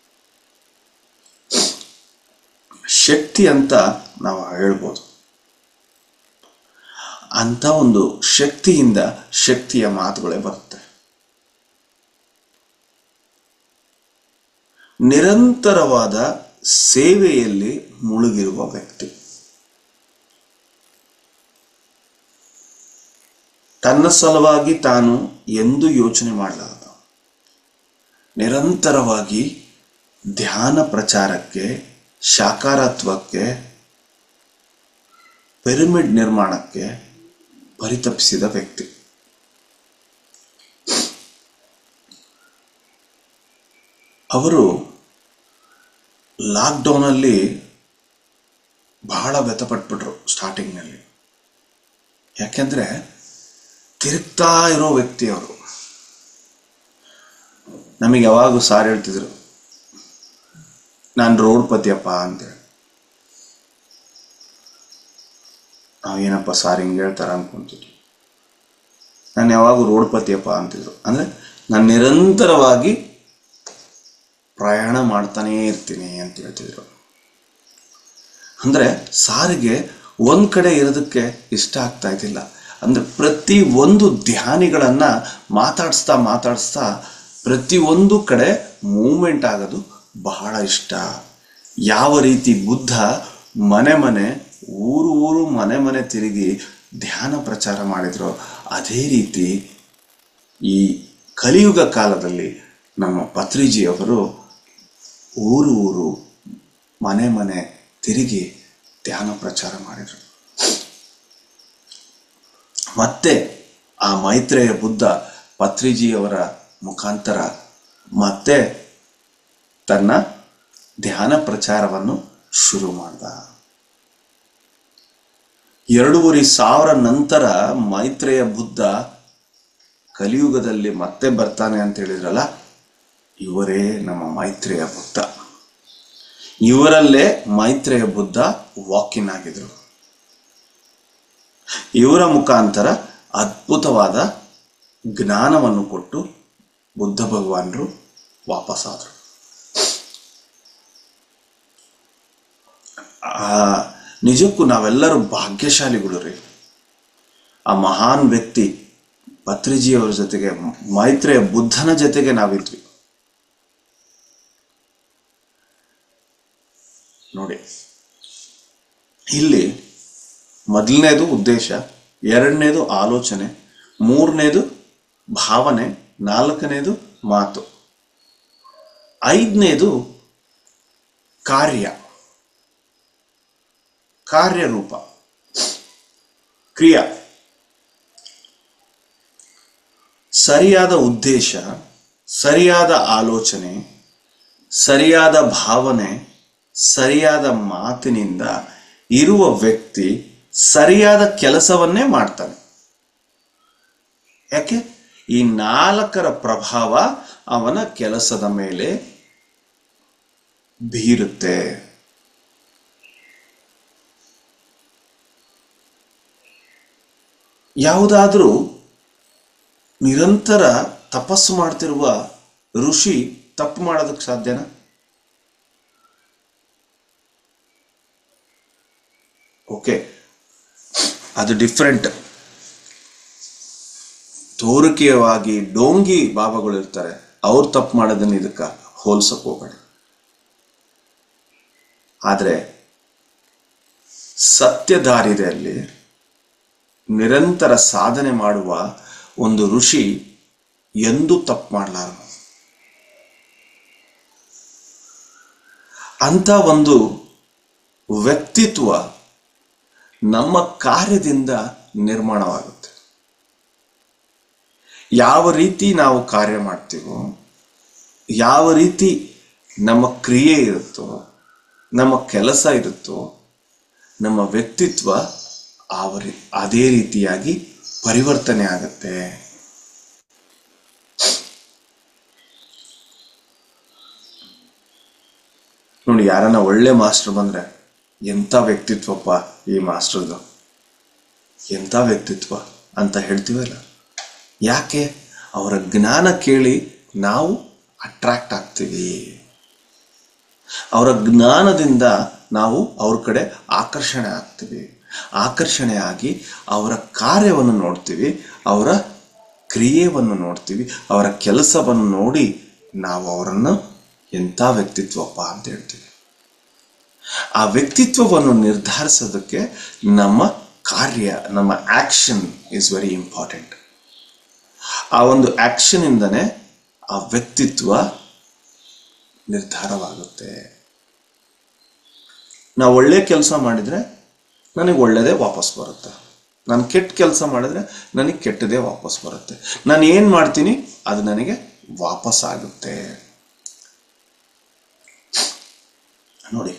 ಶಕ್ತಿ ಅಂತ ನಾವು ಹೇಳ್ಬೋದು ಅಂತ ಒಂದು ಶಕ್ತಿಯಿಂದ ಶಕ್ತಿಯ ಮಾತುಗಳೇ ಬರುತ್ತೆ ನಿರಂತರವಾದ ಸೇವೆಯಲ್ಲಿ ಮುಳುಗಿರುವ ವ್ಯಕ್ತಿ ತನ್ನ ಸಲುವಾಗಿ ತಾನು ಎಂದು ಯೋಚನೆ ಮಾಡಲಾರದ ನಿರಂತರವಾಗಿ ಧ್ಯಾನ ಪ್ರಚಾರಕ್ಕೆ ಶಾಕಾರತ್ವಕ್ಕೆ ಪಿರಮಿಡ್ ನಿರ್ಮಾಣಕ್ಕೆ ಪರಿತಪಿಸಿದ ವ್ಯಕ್ತಿ ಅವರು ಲಾಕ್ಡೌನಲ್ಲಿ ಬಹಳ ವ್ಯಥಪಟ್ಬಿಟ್ರು ಸ್ಟಾರ್ಟಿಂಗ್ನಲ್ಲಿ ಯಾಕೆಂದ್ರೆ ತಿರುಗ್ತಾ ಇರೋ ವ್ಯಕ್ತಿ ಅವರು ನಮಗೆ ಯಾವಾಗೂ ಸಾರ್ ಹೇಳ್ತಿದ್ರು ನಾನು ರೋಡ್ ಪತಿಯಪ್ಪ ಅಂತೇಳಿ ನಾವೇನಪ್ಪ ಸಾರ್ ಹಿಂಗೆ ಹೇಳ್ತಾರ ಅನ್ಕೊಂತಿದ್ವಿ ನಾನು ಯಾವಾಗ ರೋಡ್ ಪತಿಯಪ್ಪ ಅಂತಿದ್ರು ಅಂದರೆ ನಾನು ನಿರಂತರವಾಗಿ ಪ್ರಯಾಣ ಮಾಡ್ತಾನೇ ಇರ್ತೀನಿ ಅಂತ ಹೇಳ್ತಿದ್ರು ಅಂದರೆ ಸಾರಿಗೆ ಒಂದು ಕಡೆ ಇರೋದಕ್ಕೆ ಇಷ್ಟ ಆಗ್ತಾ ಇದ್ದಿಲ್ಲ ಅಂದರೆ ಪ್ರತಿ ಒಂದು ಧ್ಯಾನಿಗಳನ್ನು ಮಾತಾಡಿಸ್ತಾ ಮಾತಾಡಿಸ್ತಾ ಪ್ರತಿಯೊಂದು ಕಡೆ ಮೂಮೆಂಟ್ ಆಗೋದು ಬಹಳ ಇಷ್ಟ ಯಾವ ರೀತಿ ಬುದ್ಧ ಮನೆ ಮನೆ ಊರು ಊರು ಮನೆ ಮನೆ ತಿರುಗಿ ಧ್ಯಾನ ಪ್ರಚಾರ ಮಾಡಿದ್ರು ಅದೇ ರೀತಿ ಈ ಕಲಿಯುಗ ಕಾಲದಲ್ಲಿ ನಮ್ಮ ಪತ್ರಿಜಿಯವರು ಊರು ಊರು ಮನೆ ಮನೆ ತಿರುಗಿ ಧ್ಯಾನ ಪ್ರಚಾರ ಮಾಡಿದರು ಮತ್ತೆ ಆ ಮೈತ್ರೇಯ ಬುದ್ಧ ಪತ್ರಿಜಿಯವರ ಮುಖಾಂತರ ಮತ್ತೆ ತನ್ನ ಧ್ಯಾನ ಪ್ರಚಾರವನ್ನು ಶುರು ಮಾಡ್ದ ಎರಡೂವರೆ ಸಾವಿರ ನಂತರ ಮೈತ್ರೇಯ ಬುದ್ಧ ಕಲಿಯುಗದಲ್ಲಿ ಮತ್ತೆ ಬರ್ತಾನೆ ಅಂತ ಹೇಳಿದ್ರಲ್ಲ ಇವರೇ ನಮ್ಮ ಮೈತ್ರೇಯ ಬುದ್ಧ ಇವರಲ್ಲೇ ಮೈತ್ರೇಯ ಬುದ್ಧ ವಾಕಿನ್ ಆಗಿದ್ರು ಇವರ ಮುಖಾಂತರ ಅದ್ಭುತವಾದ ಜ್ಞಾನವನ್ನು ಕೊಟ್ಟು ಬುದ್ಧ ಭಗವಾನರು ವಾಪಸ್ಸಾದರು ಆ ನಿಜಕ್ಕೂ ನಾವೆಲ್ಲರೂ ಭಾಗ್ಯಶಾಲಿಗಳು ರೀ ಆ ಮಹಾನ್ ವ್ಯಕ್ತಿ ಪತ್ರಿಜಿಯವರ ಜೊತೆಗೆ ಮೈತ್ರೇಯ ಬುದ್ಧನ ಜೊತೆಗೆ ನಾವಿದ್ವಿ ನೋಡಿ ಇಲ್ಲಿ ಮೊದಲನೇದು ಉದ್ದೇಶ ಎರಡನೇದು ಆಲೋಚನೆ ಮೂರನೇದು ಭಾವನೆ ನಾಲ್ಕನೇದು ಮಾತು ಐದನೇದು ಕಾರ್ಯ ಕಾರ್ಯರೂಪ ಕ್ರಿಯಾ ಸರಿಯಾದ ಉದ್ದೇಶ ಸರಿಯಾದ ಆಲೋಚನೆ ಸರಿಯಾದ ಭಾವನೆ ಸರಿಯಾದ ಮಾತಿನಿಂದ ಇರುವ ವ್ಯಕ್ತಿ ಸರಿಯಾದ ಕೆಲಸವನ್ನೇ ಮಾಡ್ತಾನೆ ಯಾಕೆ ಈ ನಾಲ್ಕರ ಪ್ರಭಾವ ಅವನ ಕೆಲಸದ ಮೇಲೆ ಬೀರುತ್ತೆ ಯಾವುದಾದ್ರೂ ನಿರಂತರ ತಪಸ್ಸು ಮಾಡ್ತಿರುವ ಋಷಿ ತಪ್ಪು ಮಾಡೋದಕ್ಕೆ ಸಾಧ್ಯನಾ ಓಕೆ ಅದು ಡಿಫ್ರೆಂಟ್ ತೋರಿಕೆಯವಾಗಿ ಡೋಂಗಿ ಬಾಬಾಗಳು ಇರ್ತಾರೆ ಅವ್ರು ತಪ್ಪು ಮಾಡೋದನ್ನ ಇದಕ್ಕೆ ಹೋಲ್ಸಕ್ ಹೋಗಬೇಡ ಆದರೆ ಸತ್ಯಧಾರಿಯಲ್ಲಿ ನಿರಂತರ ಸಾಧನೆ ಮಾಡುವ ಒಂದು ಋಷಿ ಎಂದೂ ತಪ್ಪು ಮಾಡಲಾರ ಅಂತ ಒಂದು ವ್ಯಕ್ತಿತ್ವ ನಮ್ಮ ಕಾರ್ಯದಿಂದ ನಿರ್ಮಾಣವಾಗುತ್ತೆ ಯಾವ ರೀತಿ ನಾವು ಕಾರ್ಯ ಮಾಡ್ತೀವೋ ಯಾವ ರೀತಿ ನಮ್ಮ ಕ್ರಿಯೆ ಇರುತ್ತೋ ನಮ್ಮ ಕೆಲಸ ಇರುತ್ತೋ ನಮ್ಮ ವ್ಯಕ್ತಿತ್ವ ಆವರಿ ಅದೇ ರೀತಿಯಾಗಿ ಪರಿವರ್ತನೆ ಆಗುತ್ತೆ ನೋಡಿ ಯಾರನ್ನ ಒಳ್ಳೆ ಮಾಸ್ಟರ್ ಬಂದ್ರೆ ಎಂಥ ವ್ಯಕ್ತಿತ್ವಪ್ಪ ಈ ಮಾಸ್ಟರ್ದು ಎಂಥ ವ್ಯಕ್ತಿತ್ವ ಅಂತ ಹೇಳ್ತೀವಲ್ಲ ಯಾಕೆ ಅವರ ಜ್ಞಾನ ಕೇಳಿ ನಾವು ಅಟ್ರಾಕ್ಟ್ ಆಗ್ತೀವಿ ಅವರ ಜ್ಞಾನದಿಂದ ನಾವು ಅವ್ರ ಕಡೆ ಆಕರ್ಷಣೆ ಆಗ್ತೀವಿ ಆಕರ್ಷಣೆ ಆಗಿ ಅವರ ಕಾರ್ಯವನ್ನು ನೋಡ್ತೀವಿ ಅವರ ಕ್ರಿಯೆಯನ್ನು ನೋಡ್ತೀವಿ ಅವರ ಕೆಲಸವನ್ನು ನೋಡಿ ನಾವು ಅವರನ್ನು ಎಂಥ ವ್ಯಕ್ತಿತ್ವಪ್ಪ ಅಂತ ಹೇಳ್ತೀವಿ ಆ ವ್ಯಕ್ತಿತ್ವವನ್ನು ನಿರ್ಧರಿಸೋದಕ್ಕೆ ನಮ್ಮ ಕಾರ್ಯ ನಮ್ಮ ಆಕ್ಷನ್ ಇಸ್ ವೆರಿ ಇಂಪಾರ್ಟೆಂಟ್ ಆ ಒಂದು ಆಕ್ಷನ್ ಇಂದನೇ ಆ ವ್ಯಕ್ತಿತ್ವ ನಿರ್ಧಾರವಾಗುತ್ತೆ ನಾವು ಒಳ್ಳೆ ಕೆಲಸ ಮಾಡಿದ್ರೆ ನನಗೆ ಒಳ್ಳೆಯದೇ ವಾಪಸ್ ಬರುತ್ತೆ ನಾನು ಕೆಟ್ಟ ಕೆಲಸ ಮಾಡಿದ್ರೆ ನನಗೆ ಕೆಟ್ಟದೇ ವಾಪಸ್ ಬರುತ್ತೆ ನಾನು ಏನು ಮಾಡ್ತೀನಿ ಅದು ನನಗೆ ವಾಪಸ್ ಆಗುತ್ತೆ ನೋಡಿ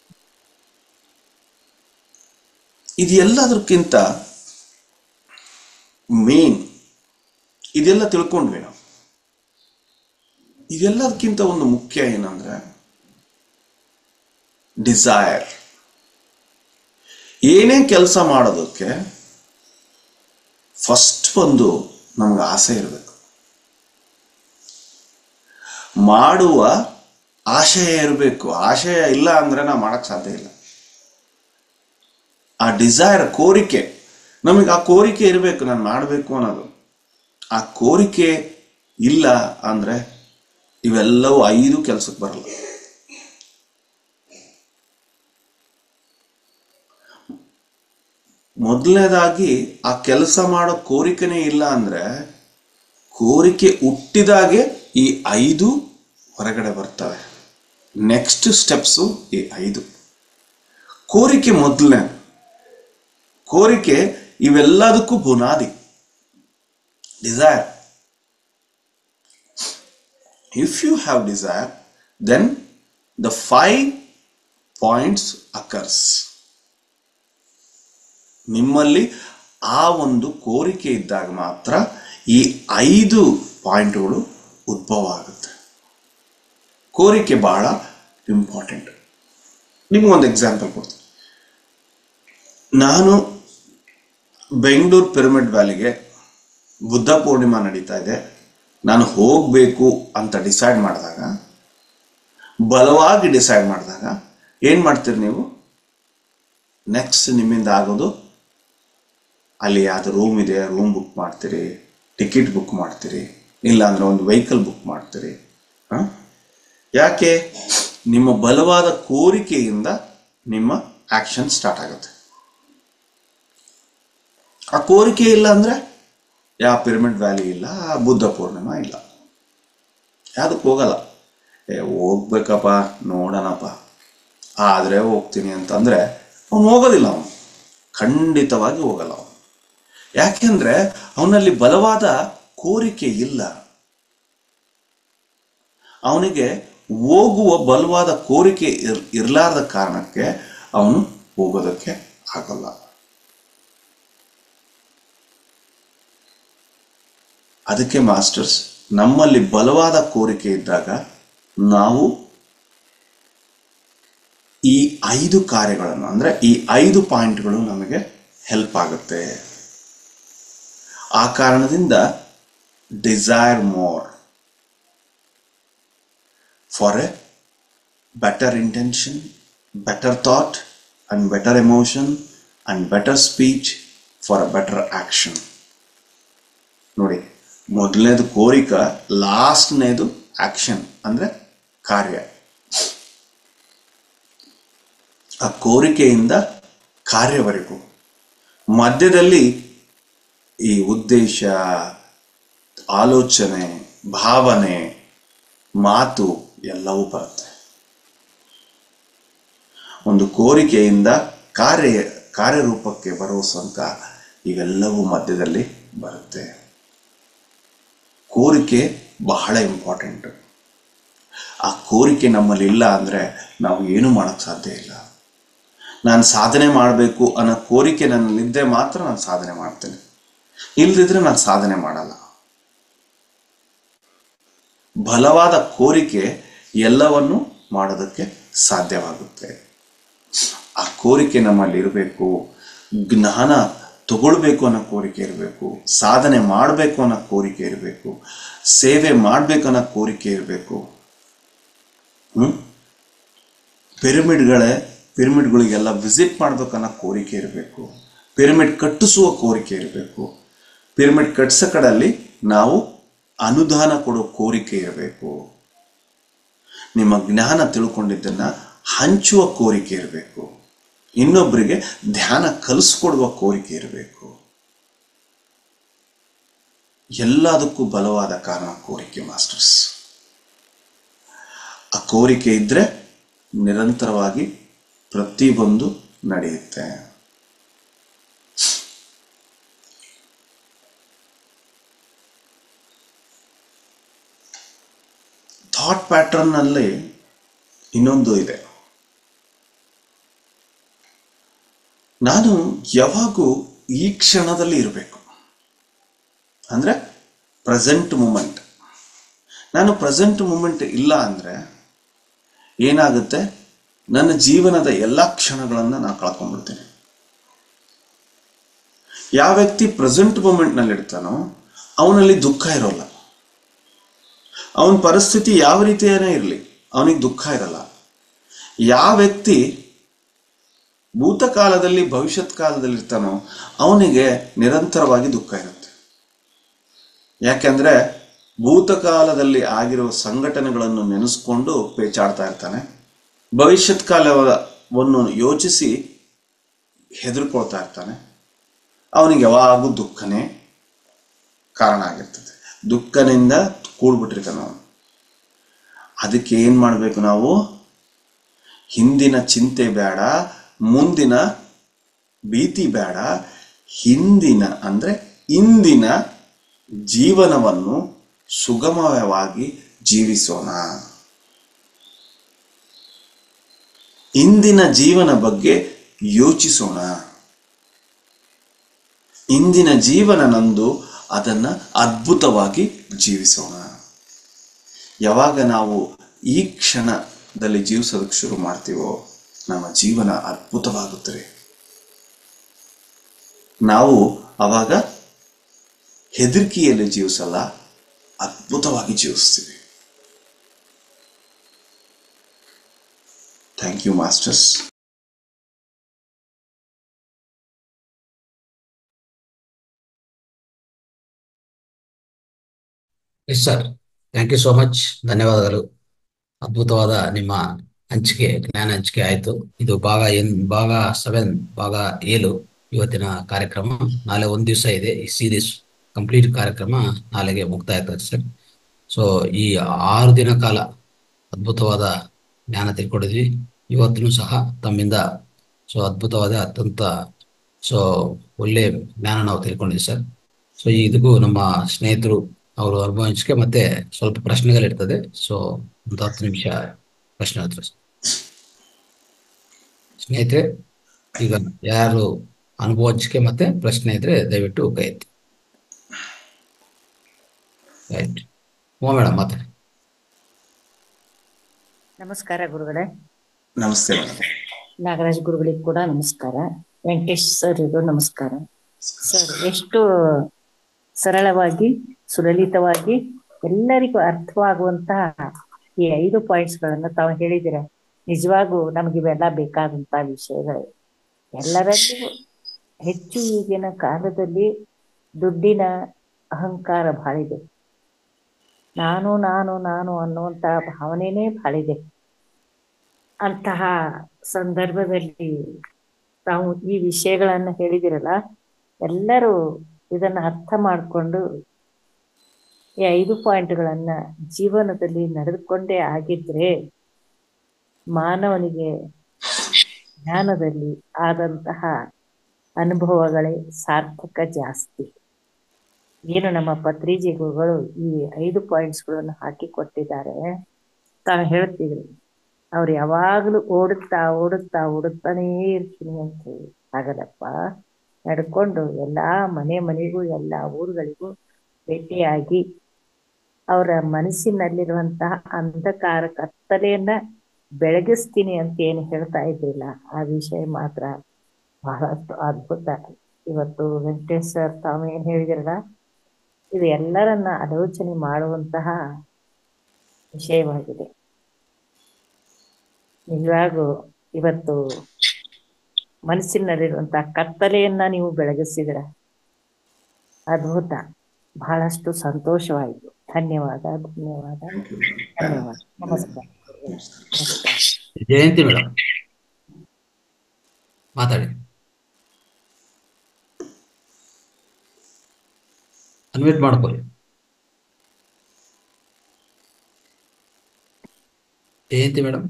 ಇದು ಎಲ್ಲದಕ್ಕಿಂತ ಮೇನ್ ಇದೆಲ್ಲ ತಿಳ್ಕೊಂಡ್ವಿ ನಾವು ಇದೆಲ್ಲದಕ್ಕಿಂತ ಒಂದು ಮುಖ್ಯ ಏನಂದ್ರೆ ಡಿಸೈರ್ ಏನೇ ಕೆಲಸ ಮಾಡೋದಕ್ಕೆ ಫಸ್ಟ್ ಒಂದು ನಮ್ಗೆ ಆಸೆ ಇರಬೇಕು ಮಾಡುವ ಆಶಯ ಇರಬೇಕು ಆಶಯ ಇಲ್ಲ ಅಂದ್ರೆ ನಾವು ಮಾಡಕ್ ಸಾಧ್ಯ ಇಲ್ಲ ಆ ಡಿಸೈರ್ ಕೋರಿಕೆ ನಮಗೆ ಆ ಕೋರಿಕೆ ಇರಬೇಕು ನಾನು ಮಾಡಬೇಕು ಅನ್ನೋದು ಆ ಕೋರಿಕೆ ಇಲ್ಲ ಅಂದ್ರೆ ಇವೆಲ್ಲವೂ ಐದು ಕೆಲಸಕ್ಕೆ ಬರಲ್ಲ ಮೊದಲನೇದಾಗಿ ಆ ಕೆಲಸ ಮಾಡೋ ಕೋರಿಕೆನೇ ಇಲ್ಲ ಅಂದ್ರೆ ಕೋರಿಕೆ ಹುಟ್ಟಿದಾಗೆ ಈ ಐದು ಹೊರಗಡೆ ಬರ್ತವೆ ನೆಕ್ಸ್ಟ್ ಸ್ಟೆಪ್ಸು ಈ ಐದು ಕೋರಿಕೆ ಮೊದಲನೇ ಕೋರಿಕೆ ಇವೆಲ್ಲದಕ್ಕೂ ಬುನಾದಿ desire if you have desire then the five points occurs ನಿಮ್ಮಲ್ಲಿ ಆ ಒಂದು ಕೋರಿಕೆ ಇದ್ದಾಗ ಮಾತ್ರ ಈ ಐದು ಪಾಯಿಂಟ್ಗಳು ಉದ್ಭವ ಆಗುತ್ತೆ ಕೋರಿಕೆ ಬಹಳ ಇಂಪಾರ್ಟೆಂಟ್ ನಿಮ್ಗೊಂದು ಎಕ್ಸಾಂಪಲ್ ಕೊಡ್ತೀನಿ ನಾನು ಬೆಂಗಳೂರು ಪಿರಮಿಡ್ ವ್ಯಾಲಿಗೆ ಬುದ್ಧ ಪೂರ್ಣಿಮಾ ನಡೀತಾ ಇದೆ ನಾನು ಹೋಗಬೇಕು ಅಂತ ಡಿಸೈಡ್ ಮಾಡಿದಾಗ ಬಲವಾಗಿ ಡಿಸೈಡ್ ಮಾಡಿದಾಗ ಏನು ಮಾಡ್ತೀರಿ ನೀವು ನೆಕ್ಸ್ಟ್ ನಿಮ್ಮಿಂದ ಆಗೋದು ಅಲ್ಲಿ ಯಾವ್ದು ರೂಮ್ ಇದೆ ರೂಮ್ ಬುಕ್ ಮಾಡ್ತೀರಿ ಟಿಕೆಟ್ ಬುಕ್ ಮಾಡ್ತೀರಿ ಇಲ್ಲ ಅಂದ್ರೆ ಒಂದು ವೆಹಿಕಲ್ ಬುಕ್ ಮಾಡ್ತೀರಿ ಆ? ಯಾಕೆ ನಿಮ್ಮ ಬಲವಾದ ಕೋರಿಕೆಯಿಂದ ನಿಮ್ಮ ಆಕ್ಷನ್ ಸ್ಟಾರ್ಟ್ ಆಗುತ್ತೆ ಆ ಕೋರಿಕೆ ಇಲ್ಲ ಅಂದ್ರೆ ಯಾವ ಪಿರಮಿಡ್ ವ್ಯಾಲಿ ಇಲ್ಲ ಬುದ್ಧ ಪೂರ್ಣಿಮಾ ಇಲ್ಲ ಯಾವುದಕ್ಕೆ ಹೋಗಲ್ಲ ಏ ಹೋಗ್ಬೇಕಪ್ಪ ನೋಡೋಣಪ್ಪ ಆದರೆ ಹೋಗ್ತೀನಿ ಅಂತಂದರೆ ಅವನು ಹೋಗೋದಿಲ್ಲ ಅವನು ಖಂಡಿತವಾಗಿ ಹೋಗಲ್ಲ ಅವನು ಯಾಕೆಂದ್ರೆ ಅವನಲ್ಲಿ ಬಲವಾದ ಕೋರಿಕೆ ಇಲ್ಲ ಅವನಿಗೆ ಹೋಗುವ ಬಲವಾದ ಕೋರಿಕೆ ಇರ್ ಇರಲಾರ್ದ ಕಾರಣಕ್ಕೆ ಅವನು ಹೋಗೋದಕ್ಕೆ ಆಗಲ್ಲ ಅದಕ್ಕೆ ಮಾಸ್ಟರ್ಸ್ ನಮ್ಮಲ್ಲಿ ಬಲವಾದ ಕೋರಿಕೆ ಇದ್ದಾಗ ನಾವು ಈ ಐದು ಕಾರ್ಯಗಳನ್ನು ಅಂದ್ರೆ ಈ ಐದು ಪಾಯಿಂಟ್ಗಳು ನಮಗೆ ಹೆಲ್ಪ್ ಆಗುತ್ತೆ ಆ ಕಾರಣದಿಂದ desire more for a better intention better thought and better emotion and better speech for a better action ನೋಡಿ ಮೊದಲನೇದು ಕೋರಿಕ ಲಾಸ್ಟ್ನೇದು ಆಕ್ಷನ್ ಅಂದ್ರೆ ಕಾರ್ಯ ಆ ಕೋರಿಕೆಯಿಂದ ಕಾರ್ಯವರೆಗೂ ಮಧ್ಯದಲ್ಲಿ ಈ ಉದ್ದೇಶ ಆಲೋಚನೆ ಭಾವನೆ ಮಾತು ಎಲ್ಲವೂ ಬರುತ್ತೆ ಒಂದು ಕೋರಿಕೆಯಿಂದ ಕಾರ್ಯ ಕಾರ್ಯರೂಪಕ್ಕೆ ಬರುವ ಸಂಕ ಇವೆಲ್ಲವೂ ಮಧ್ಯದಲ್ಲಿ ಬರುತ್ತೆ ಕೋರಿಕೆ ಬಹಳ ಇಂಪಾರ್ಟೆಂಟ್ ಆ ಕೋರಿಕೆ ನಮ್ಮಲ್ಲಿ ಇಲ್ಲ ಅಂದರೆ ನಾವು ಏನು ಮಾಡೋಕ್ಕೆ ಸಾಧ್ಯ ಇಲ್ಲ ನಾನು ಸಾಧನೆ ಮಾಡಬೇಕು ಅನ್ನೋ ಕೋರಿಕೆ ನನ್ನಲ್ಲಿದ್ದರೆ ಮಾತ್ರ ನಾನು ಸಾಧನೆ ಮಾಡ್ತೇನೆ ಇಲ್ದಿದ್ರೆ ನಾನು ಸಾಧನೆ ಮಾಡಲ್ಲ ಬಲವಾದ ಕೋರಿಕೆ ಎಲ್ಲವನ್ನು ಮಾಡೋದಕ್ಕೆ ಸಾಧ್ಯವಾಗುತ್ತೆ ಆ ಕೋರಿಕೆ ನಮ್ಮಲ್ಲಿ ಇರಬೇಕು ಜ್ಞಾನ ತಗೊಳ್ಬೇಕು ಅನ್ನೋ ಕೋರಿಕೆ ಇರಬೇಕು ಸಾಧನೆ ಮಾಡಬೇಕು ಅನ್ನೋ ಕೋರಿಕೆ ಇರಬೇಕು ಸೇವೆ ಮಾಡಬೇಕು ಅನ್ನೋ ಕೋರಿಕೆ ಇರಬೇಕು ಹ್ಮ್ ಪಿರಮಿಡ್ಗಳೇ ಪಿರಮಿಡ್ಗಳಿಗೆಲ್ಲ ವಿಸಿಟ್ ಮಾಡ್ಬೇಕು ಅನ್ನೋ ಕೋರಿಕೆ ಇರಬೇಕು ಪಿರಮಿಡ್ ಕಟ್ಟಿಸುವ ಕೋರಿಕೆ ಇರಬೇಕು ಪಿರಮಿಡ್ ಕಟ್ಸೋ ಕಡಲ್ಲಿ ನಾವು ಅನುದಾನ ಕೊಡೋ ಕೋರಿಕೆ ಇರಬೇಕು ನಿಮ್ಮ ಜ್ಞಾನ ತಿಳ್ಕೊಂಡಿದ್ದನ್ನ ಹಂಚುವ ಕೋರಿಕೆ ಇರಬೇಕು ಇನ್ನೊಬ್ಬರಿಗೆ ಧ್ಯಾನ ಕಲಿಸ್ಕೊಡುವ ಕೋರಿಕೆ ಇರಬೇಕು ಎಲ್ಲದಕ್ಕೂ ಬಲವಾದ ಕಾರಣ ಕೋರಿಕೆ ಮಾಸ್ಟರ್ಸ್ ಆ ಕೋರಿಕೆ ಇದ್ರೆ ನಿರಂತರವಾಗಿ ಪ್ರತಿಯೊಂದು ನಡೆಯುತ್ತೆ ಥಾಟ್ ಪ್ಯಾಟರ್ನ್ನಲ್ಲಿ ಇನ್ನೊಂದು ಇದೆ ನಾನು ಯಾವಾಗೂ ಈ ಕ್ಷಣದಲ್ಲಿ ಇರಬೇಕು ಅಂದರೆ ಪ್ರೆಸೆಂಟ್ ಮೂಮೆಂಟ್ ನಾನು ಪ್ರೆಸೆಂಟ್ ಮೂಮೆಂಟ್ ಇಲ್ಲ ಅಂದರೆ ಏನಾಗುತ್ತೆ ನನ್ನ ಜೀವನದ ಎಲ್ಲ ಕ್ಷಣಗಳನ್ನು ನಾನು ಕಳ್ಕೊಂಡ್ಬಿಡ್ತೀನಿ ಯಾವ ವ್ಯಕ್ತಿ ಪ್ರೆಸೆಂಟ್ ಮೂಮೆಂಟ್ನಲ್ಲಿ ಇರ್ತಾನೋ ಅವನಲ್ಲಿ ದುಃಖ ಇರೋಲ್ಲ ಅವನ ಪರಿಸ್ಥಿತಿ ಯಾವ ರೀತಿಯೇ ಇರಲಿ ಅವನಿಗೆ ದುಃಖ ಇರಲ್ಲ ಯಾವ ವ್ಯಕ್ತಿ ಭೂತಕಾಲದಲ್ಲಿ ಭವಿಷ್ಯತ್ ಕಾಲದಲ್ಲಿ ಇರ್ತಾನೋ ಅವನಿಗೆ ನಿರಂತರವಾಗಿ ದುಃಖ ಇರುತ್ತೆ ಯಾಕೆಂದ್ರೆ ಭೂತಕಾಲದಲ್ಲಿ ಆಗಿರುವ ಸಂಘಟನೆಗಳನ್ನು ನೆನೆಸ್ಕೊಂಡು ಪೇಚಾಡ್ತಾ ಇರ್ತಾನೆ ಭವಿಷ್ಯತ್ ಕಾಲವನ್ನು ಯೋಚಿಸಿ ಹೆದರ್ಕೊಳ್ತಾ ಇರ್ತಾನೆ ಅವನಿಗೆ ಯಾವಾಗೂ ದುಃಖನೇ ಕಾರಣ ಆಗಿರ್ತದೆ ದುಃಖನಿಂದ ಕೂಡ್ಬಿಟ್ಟಿರ್ತಾನೆ ಅವನು ಅದಕ್ಕೆ ಏನು ಮಾಡಬೇಕು ನಾವು ಹಿಂದಿನ ಚಿಂತೆ ಬೇಡ ಮುಂದಿನ ಭೀತಿ ಬೇಡ ಹಿಂದಿನ ಅಂದರೆ ಇಂದಿನ ಜೀವನವನ್ನು ಸುಗಮವಾಗಿ ಜೀವಿಸೋಣ ಇಂದಿನ ಜೀವನ ಬಗ್ಗೆ ಯೋಚಿಸೋಣ ಇಂದಿನ ಜೀವನ ನಂದು ಅದನ್ನ ಅದ್ಭುತವಾಗಿ ಜೀವಿಸೋಣ ಯಾವಾಗ ನಾವು ಈ ಕ್ಷಣದಲ್ಲಿ ಜೀವಿಸೋದಕ್ಕೆ ಶುರು ಮಾಡ್ತೀವೋ ನಮ್ಮ ಜೀವನ ಅದ್ಭುತವಾಗುತ್ತದೆ ನಾವು ಅವಾಗ ಹೆದರಿಕೆಯಲ್ಲಿ ಜೀವಿಸಲ್ಲ ಅದ್ಭುತವಾಗಿ ಜೀವಿಸ್ತೀವಿ thank you masters yes sir thank you so much ಧನ್ಯವಾದಗಳು ಅದ್ಭುತವಾದ ನಿಮ್ಮ ಹಂಚಿಕೆ ಜ್ಞಾನ ಹಂಚಿಕೆ ಆಯಿತು ಇದು ಭಾಗ ಎನ್ ಭಾಗ ಸೆವೆನ್ ಭಾಗ ಏಳು ಇವತ್ತಿನ ಕಾರ್ಯಕ್ರಮ ನಾಳೆ ಒಂದು ದಿವಸ ಇದೆ ಈ ಸೀರೀಸ್ ಕಂಪ್ಲೀಟ್ ಕಾರ್ಯಕ್ರಮ ನಾಳೆಗೆ ಮುಕ್ತಾಯ ಆಗ್ತದೆ ಸರ್ ಸೊ ಈ ಆರು ದಿನ ಕಾಲ ಅದ್ಭುತವಾದ ಜ್ಞಾನ ತಿಳ್ಕೊಂಡಿದ್ವಿ ಇವತ್ತಿನೂ ಸಹ ತಮ್ಮಿಂದ ಸೊ ಅದ್ಭುತವಾದ ಅತ್ಯಂತ ಸೊ ಒಳ್ಳೆ ಜ್ಞಾನ ನಾವು ತಿಳ್ಕೊಂಡಿದ್ವಿ ಸರ್ ಸೊ ಇದಕ್ಕೂ ನಮ್ಮ ಸ್ನೇಹಿತರು ಅವರು ಅನುಭವ ಹಂಚಿಕೆ ಮತ್ತೆ ಸ್ವಲ್ಪ ಪ್ರಶ್ನೆಗಳಿರ್ತದೆ ಸೊ ಒಂದು ಹತ್ತು ನಿಮಿಷ ಪ್ರಶ್ನೆ ಹೇಳ್ತಾರೆ ಸರ್. ಸ್ನೇಹಿತರೆ ಈಗ ಯಾರು ಅನುಭವ ಹಂಚಿಕೆ ಮತ್ತೆ ಪ್ರಶ್ನೆ ಇದ್ರೆ ದಯವಿಟ್ಟು ಕೈ ಎತ್ತಿ ರೈಟ್ ಓ ಮೇಡಮ್ ಮಾತಾಡಿ ನಮಸ್ಕಾರ ಗುರುಗಳೇ ನಮಸ್ತೆ ಮೇಡಮ್ ನಾಗರಾಜ್ ಗುರುಗಳಿಗೆ ಕೂಡ ನಮಸ್ಕಾರ ವೆಂಕಟೇಶ್ ಸರ್ ಇದು ನಮಸ್ಕಾರ ಸರ್ ಎಷ್ಟು ಸರಳವಾಗಿ ಸುಲಲಿತವಾಗಿ ಎಲ್ಲರಿಗೂ ಅರ್ಥವಾಗುವಂತಹ ಈ ಐದು ಪಾಯಿಂಟ್ಸ್ ಗಳನ್ನ ತಾವು ಹೇಳಿದಿರ ನಿಜವಾಗೂ ನಮ್ಗೆ ಇವೆಲ್ಲ ಬೇಕಾದಂತಹ ವಿಷಯಗಳು ಎಲ್ಲರಲ್ಲೂ ಹೆಚ್ಚು ಈಗಿನ ಕಾಲದಲ್ಲಿ ದುಡ್ಡಿನ ಅಹಂಕಾರ ಬಹಳ ಇದೆ ನಾನು ನಾನು ನಾನು ಅನ್ನುವಂತ ಭಾವನೆನೇ ಬಹಳ ಇದೆ ಅಂತಹ ಸಂದರ್ಭದಲ್ಲಿ ತಾವು ಈ ವಿಷಯಗಳನ್ನ ಹೇಳಿದಿರಲ್ಲ ಎಲ್ಲರೂ ಇದನ್ನ ಅರ್ಥ ಮಾಡಿಕೊಂಡು ಈ ಐದು ಪಾಯಿಂಟ್ಗಳನ್ನ ಜೀವನದಲ್ಲಿ ನಡೆದುಕೊಂಡೇ ಆಗಿದ್ರೆ ಮಾನವನಿಗೆ ಜ್ಞಾನದಲ್ಲಿ ಆದಂತಹ ಅನುಭವಗಳೇ ಸಾರ್ಥಕ ಜಾಸ್ತಿ ಏನು ನಮ್ಮ ಪತ್ರಿಜಿ ಗುರುಗಳು ಈ ಐದು ಪಾಯಿಂಟ್ಸ್ಗಳನ್ನು ಹಾಕಿ ಕೊಟ್ಟಿದ್ದಾರೆ ತಾವು ಹೇಳ್ತಿದ್ರು ಅವ್ರು ಯಾವಾಗಲೂ ಓಡುತ್ತಾ ಓಡುತ್ತಾ ಓಡುತ್ತಾನೇ ಇರ್ತೀನಿ ಅಂತ ಹೇಳಿ ಹಾಗಲ್ಲಪ್ಪ ನಡ್ಕೊಂಡು ಎಲ್ಲಾ ಮನೆ ಮನೆಗೂ ಎಲ್ಲಾ ಊರುಗಳಿಗೂ ಭೇಟಿಯಾಗಿ ಅವರ ಮನಸ್ಸಿನಲ್ಲಿರುವಂತಹ ಅಂಧಕಾರ ಕತ್ತಲೆಯನ್ನ ಬೆಳಗಿಸ್ತೀನಿ ಅಂತ ಏನು ಹೇಳ್ತಾ ಇದ್ರಿಲ್ಲ ಆ ವಿಷಯ ಮಾತ್ರ ಬಹಳಷ್ಟು ಅದ್ಭುತ ಇವತ್ತು ವೆಂಕಟೇಶ್ ಸರ್ ತಾವು ಏನ್ ಹೇಳಿದಿರಲ್ಲ ಇದು ಎಲ್ಲರನ್ನ ಆಲೋಚನೆ ಮಾಡುವಂತಹ ವಿಷಯವಾಗಿದೆ ನಿಜವಾಗೂ ಇವತ್ತು ಮನಸ್ಸಿನಲ್ಲಿರುವಂತಹ ಕತ್ತಲೆಯನ್ನ ನೀವು ಬೆಳಗಿಸಿದಿರ ಅದ್ಭುತ ಬಹಳಷ್ಟು ಸಂತೋಷವಾಯಿತು ಧನ್ಯವಾದ ಧನ್ಯವಾದ ಧನ್ಯವಾದ ನಮಸ್ಕಾರ ನಮಸ್ಕಾರ ಜಯಂತಿ ಮೇಡಮ್ ಮಾತಾಡಿ ಅನ್ಮ್ಯೂಟ್ ಮಾಡ್ಕೊಳ್ಳಿ Jayanthi madam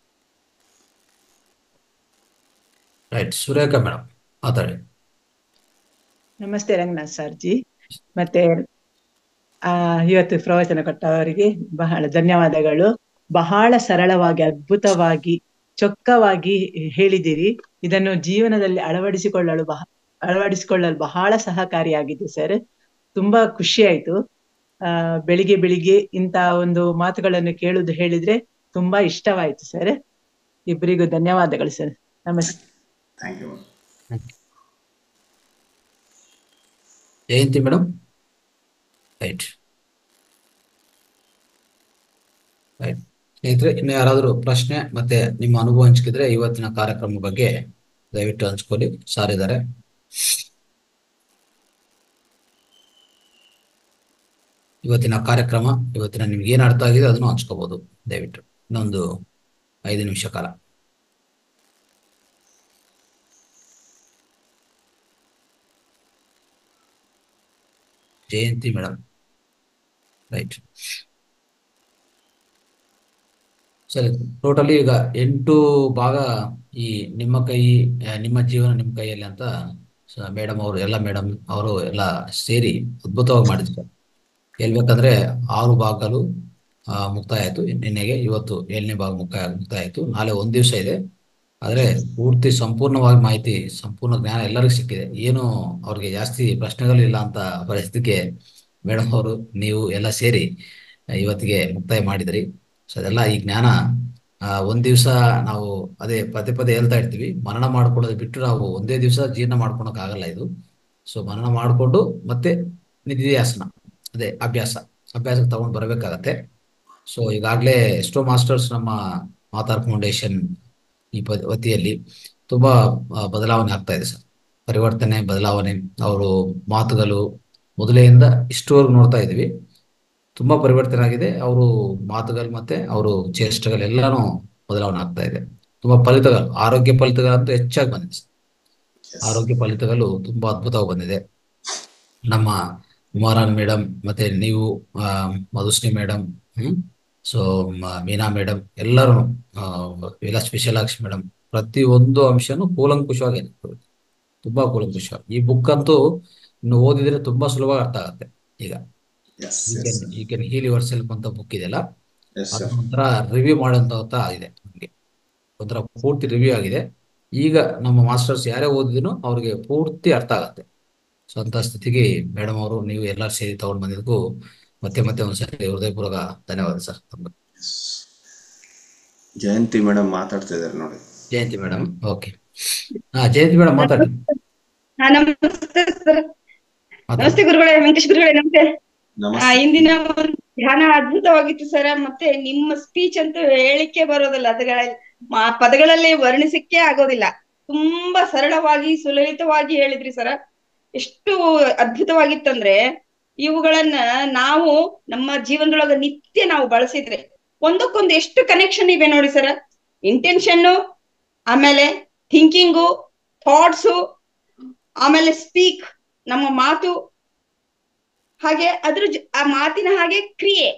right Surekha madam ಮಾತಾಡಿ ನಮಸ್ತೆ ರಂಗನಾಥ್ ಸರ್ಜಿ ಮತ್ತೆ ಆ ಇವತ್ತು ಪ್ರವಚನ ಕೊಟ್ಟವರಿಗೆ ಬಹಳ ಧನ್ಯವಾದಗಳು ಬಹಳ ಸರಳವಾಗಿ ಅದ್ಭುತವಾಗಿ ಚೊಕ್ಕವಾಗಿ ಹೇಳಿದಿರಿ ಇದನ್ನು ಜೀವನದಲ್ಲಿ ಅಳವಡಿಸಿಕೊಳ್ಳಲು ಬಹ ಅಳವಡಿಸಿಕೊಳ್ಳಲು ಬಹಳ ಸಹಕಾರಿಯಾಗಿದೆ ಸರ್ ತುಂಬಾ ಖುಷಿ ಆಯ್ತು ಆ ಬೆಳಿಗ್ಗೆ ಬೆಳಿಗ್ಗೆ ಇಂತ ಒಂದು ಮಾತುಗಳನ್ನು ಕೇಳುದು ಹೇಳಿದ್ರೆ ತುಂಬಾ ಇಷ್ಟವಾಯ್ತು ಸರ್ ಇಬ್ಬರಿಗೂ ಧನ್ಯವಾದಗಳು ಸರ್ ನಮಸ್ತೆ thank you Jayanthi madam right right ಸ್ನೇಹಿತರೆ ಇನ್ನು ಯಾರಾದರೂ ಪ್ರಶ್ನೆ ಮತ್ತೆ ನಿಮ್ಮ ಅನುಭವ ಹಂಚ್ಕಿದ್ರೆ ಇವತ್ತಿನ ಕಾರ್ಯಕ್ರಮ ಬಗ್ಗೆ ದಯವಿಟ್ಟು ಹಂಚ್ಕೊಳ್ಳಿ ಸಾರ್ ಇದ್ದಾರೆ ಇವತ್ತಿನ ಕಾರ್ಯಕ್ರಮ ಇವತ್ತಿನ ನಿಮ್ಗೆ ಏನ್ ಅರ್ಥ ಆಗಿದೆ ಅದನ್ನು ಹಂಚ್ಕೋಬಹುದು ದಯವಿಟ್ಟು ಇನ್ನೊಂದು ಐದು ನಿಮಿಷ ಕಾಲ ಜಯಂತಿ ಮೇಡಮ್ ರೈಟ್ ಸರಿ ಟೋಟಲಿ ಈಗ ಎಂಟು ಭಾಗ ಈ ನಿಮ್ಮ ಕೈ ಆ, ನಿಮ್ಮ ಜೀವನ ನಿಮ್ಮ ಕೈಯಲ್ಲಿ ಅಂತ ಮೇಡಮ್ ಅವರು ಎಲ್ಲ ಮೇಡಮ್ ಅವರು ಎಲ್ಲ ಸೇರಿ ಅದ್ಭುತವಾಗಿ ಮಾಡಿದ್ದಾರೆ ಹೇಳ್ಬೇಕಂದ್ರೆ ಆರು ಭಾಗಗಳು ಆ, ಮುಕ್ತಾಯ ಆಯ್ತು ನಿನ್ನೆಗೆ ಇವತ್ತು ಏಳನೇ ಭಾಗ ಮುಕ್ತಾಯ ಮುಕ್ತಾಯ ಆಯ್ತು ನಾಳೆ ಒಂದ್ ದಿವಸ ಇದೆ ಆದ್ರೆ ಪೂರ್ತಿ ಸಂಪೂರ್ಣವಾಗಿ ಮಾಹಿತಿ ಸಂಪೂರ್ಣ ಜ್ಞಾನ ಎಲ್ಲರಿಗೂ ಸಿಕ್ಕಿದೆ ಏನು ಅವ್ರಿಗೆ ಜಾಸ್ತಿ ಪ್ರಶ್ನೆಗಳಿಲ್ಲ ಅಂತ ಪರಿಸ್ಥಿತಿಗೆ ಮೇಡಮ್ ಅವರು ನೀವು ಎಲ್ಲ ಸೇರಿ ಆ, ಇವತ್ತಿಗೆ ಮುಕ್ತಾಯ ಮಾಡಿದ್ರಿ ಸೊ ಅದೆಲ್ಲ ಈ ಜ್ಞಾನ ಆ, ಒಂದ್ ದಿವಸ ನಾವು ಅದೇ ಪದೇ ಪದೇ ಹೇಳ್ತಾ ಇರ್ತೀವಿ ಮನನ ಮಾಡ್ಕೊಳ್ಳೋದು ಬಿಟ್ಟು ನಾವು ಒಂದೇ ದಿವಸ ಜೀರ್ಣ ಮಾಡ್ಕೊಳಕ್ ಆಗಲ್ಲ ಇದು ಸೊ ಮನನ ಮಾಡಿಕೊಂಡು ಮತ್ತೆ ನಿಧಿಧ್ಯಾಸನ ಅದೇ ಅಭ್ಯಾಸ ಅಭ್ಯಾಸಕ್ಕೆ ತಗೊಂಡು ಬರಬೇಕಾಗತ್ತೆ ಸೊ ಈಗಾಗಲೇ ಎಷ್ಟೋ ಮಾಸ್ಟರ್ಸ್ ನಮ್ಮ ಮಾತಾರ್ ಫೌಂಡೇಶನ್ ಈ ಪ ವತಿಯಲ್ಲಿ ತುಂಬಾ ಆ, ಬದಲಾವಣೆ ಆಗ್ತಾ ಇದೆ ಸರ್ ಪರಿವರ್ತನೆ ಬದಲಾವಣೆ ಅವರು ಮಾತುಗಳು ಮೊದಲೆಯಿಂದ ಇಷ್ಟುವರೆಗೂ ನೋಡ್ತಾ ಇದೀವಿ ತುಂಬಾ ಪರಿವರ್ತನೆ ಆಗಿದೆ ಅವರು ಮಾತುಗಳು ಮತ್ತೆ ಅವರು ಚೇಷ್ಟೆಗಳೆಲ್ಲಾನು ಬದಲಾವಣೆ ಆಗ್ತಾ ಇದೆ ತುಂಬಾ ಫಲಿತಗಳು ಆರೋಗ್ಯ ಫಲಿತಗಳಂತೂ ಹೆಚ್ಚಾಗಿ ಬಂದಿದೆ ಸರ್. ಆರೋಗ್ಯ ಫಲಿತಗಳು ತುಂಬಾ ಅದ್ಭುತವಾಗಿ ಬಂದಿದೆ ನಮ್ಮ ಉಮಾರಾನ್ ಮೇಡಮ್ ಮತ್ತೆ ನೀವು ಆ, ಮಧುಶ್ರೀ ಮೇಡಮ್ ಹ್ಮ್ ಸೊ ಮೀನಾ ಮೇಡಮ್ ಎಲ್ಲರೂ ವಿಲಾಸ್ ವಿಶಾಲಾಕ್ಷಿ ಮೇಡಮ್ ಪ್ರತಿ ಒಂದು ಅಂಶನೂ ಕೂಲಂಕುಷವಾಗಿ ತುಂಬಾ ಕೂಲಂಕುಷ ಈ ಬುಕ್ ಅಂತೂ ಇನ್ನು ಓದಿದ್ರೆ ತುಂಬಾ ಸುಲಭವಾಗಿ ಅರ್ಥ ಆಗುತ್ತೆ ಈಗ yes you yes can you can heal yourself ಅಂತ ಬುಕ್ ಇದೆಯಲ್ಲ ಎಸ್ ಅದು ಸರ್ ಒಂಥರ ರಿವ್ಯೂ ಮಾಡೋಂತ ಆಗಿದೆ ನಮಗೆ ಒಂಥರ ಪೂರ್ತಿ ರಿವ್ಯೂ ಆಗಿದೆ ಈಗ ನಮ್ಮ ಮಾಸ್ಟರ್ಸ್ ಯಾರೇ ಓದಿದ್ರು ಅವ್ರಿಗೆ ಪೂರ್ತಿ ಅರ್ಥ ಆಗುತ್ತೆ ಸೊ ಅಂತ ಸ್ಥಿತಿಗೆ ಮೇಡಮ್ ಅವರು ನೀವು ಎಲ್ಲರೂ ಸೇರಿ ತಗೊಂಡು ಬಂದಿದ್ದಕ್ಕೂ ಮತ್ತೆ ಮತ್ತೆ ಒಂದ್ಸರಿ ಹೃದಯಪೂರ್ವಕ ಧನ್ಯವಾದ ಸರ್ ತಮ್ಮ ಜಯಂತಿ ಮೇಡಮ್ ಮಾತಾಡ್ತಾ ಇದ್ದಾರೆ ನೋಡಿ ಜಯಂತಿ ಮೇಡಮ್ ಓಕೆ ಹಾ ಜಯಂತಿ ಮೇಡಮ್ ಮಾತಾಡಿ ಹಾ, ನಮಸ್ತೆ ಸರ್ ಮಾತಾಡಿ ನಮಸ್ತೆ ಗುರುಗಳೇ ವೆಂಕಟೇಶ್ ಗುರುಗಳೇ ನಮಸ್ತೆ ಆ, ನಮಸ್ತೆ ಇಂದಿನ ಒಂದು ಧ್ಯಾನ ಅದ್ಭುತವಾಗಿತ್ತು ಸರ್ ಮತ್ತೆ ನಿಮ್ಮ ಸ್ಪೀಚ್ ಅಂತೂ ಹೇಳಿಕೆ ಬರೋದಿಲ್ಲ ಅದಗಳ ಮಾ- ಪದಗಳಲ್ಲಿ ವರ್ಣಿಸಕ್ಕೆ ಆಗೋದಿಲ್ಲ ತುಂಬಾ ಸರಳವಾಗಿ ಸುಲಲಿತವಾಗಿ ಹೇಳಿದ್ರಿ ಸರ ಎಷ್ಟು ಅದ್ಭುತವಾಗಿತ್ತಂದ್ರೆ ಇವುಗಳನ್ನ ನಾವು ನಮ್ಮ ಜೀವನದೊಳಗ ನಿತ್ಯ ನಾವು ಬಳಸಿದ್ರೆ ಒಂದಕ್ಕೊಂದು ಎಷ್ಟು ಕನೆಕ್ಷನ್ ಇವೆ ನೋಡಿ ಸರ್ ಇಂಟೆನ್ಷನ್ ಆಮೇಲೆ ಥಿಂಕಿಂಗು ಥಾಟ್ಸು ಆಮೇಲೆ ಸ್ಪೀಕ್ ನಮ್ಮ ಮಾತು ಹಾಗೆ ಅದ್ರ ಜೊ- ಆ ಮಾತಿನ ಹಾಗೆ ಕ್ರಿಯೆ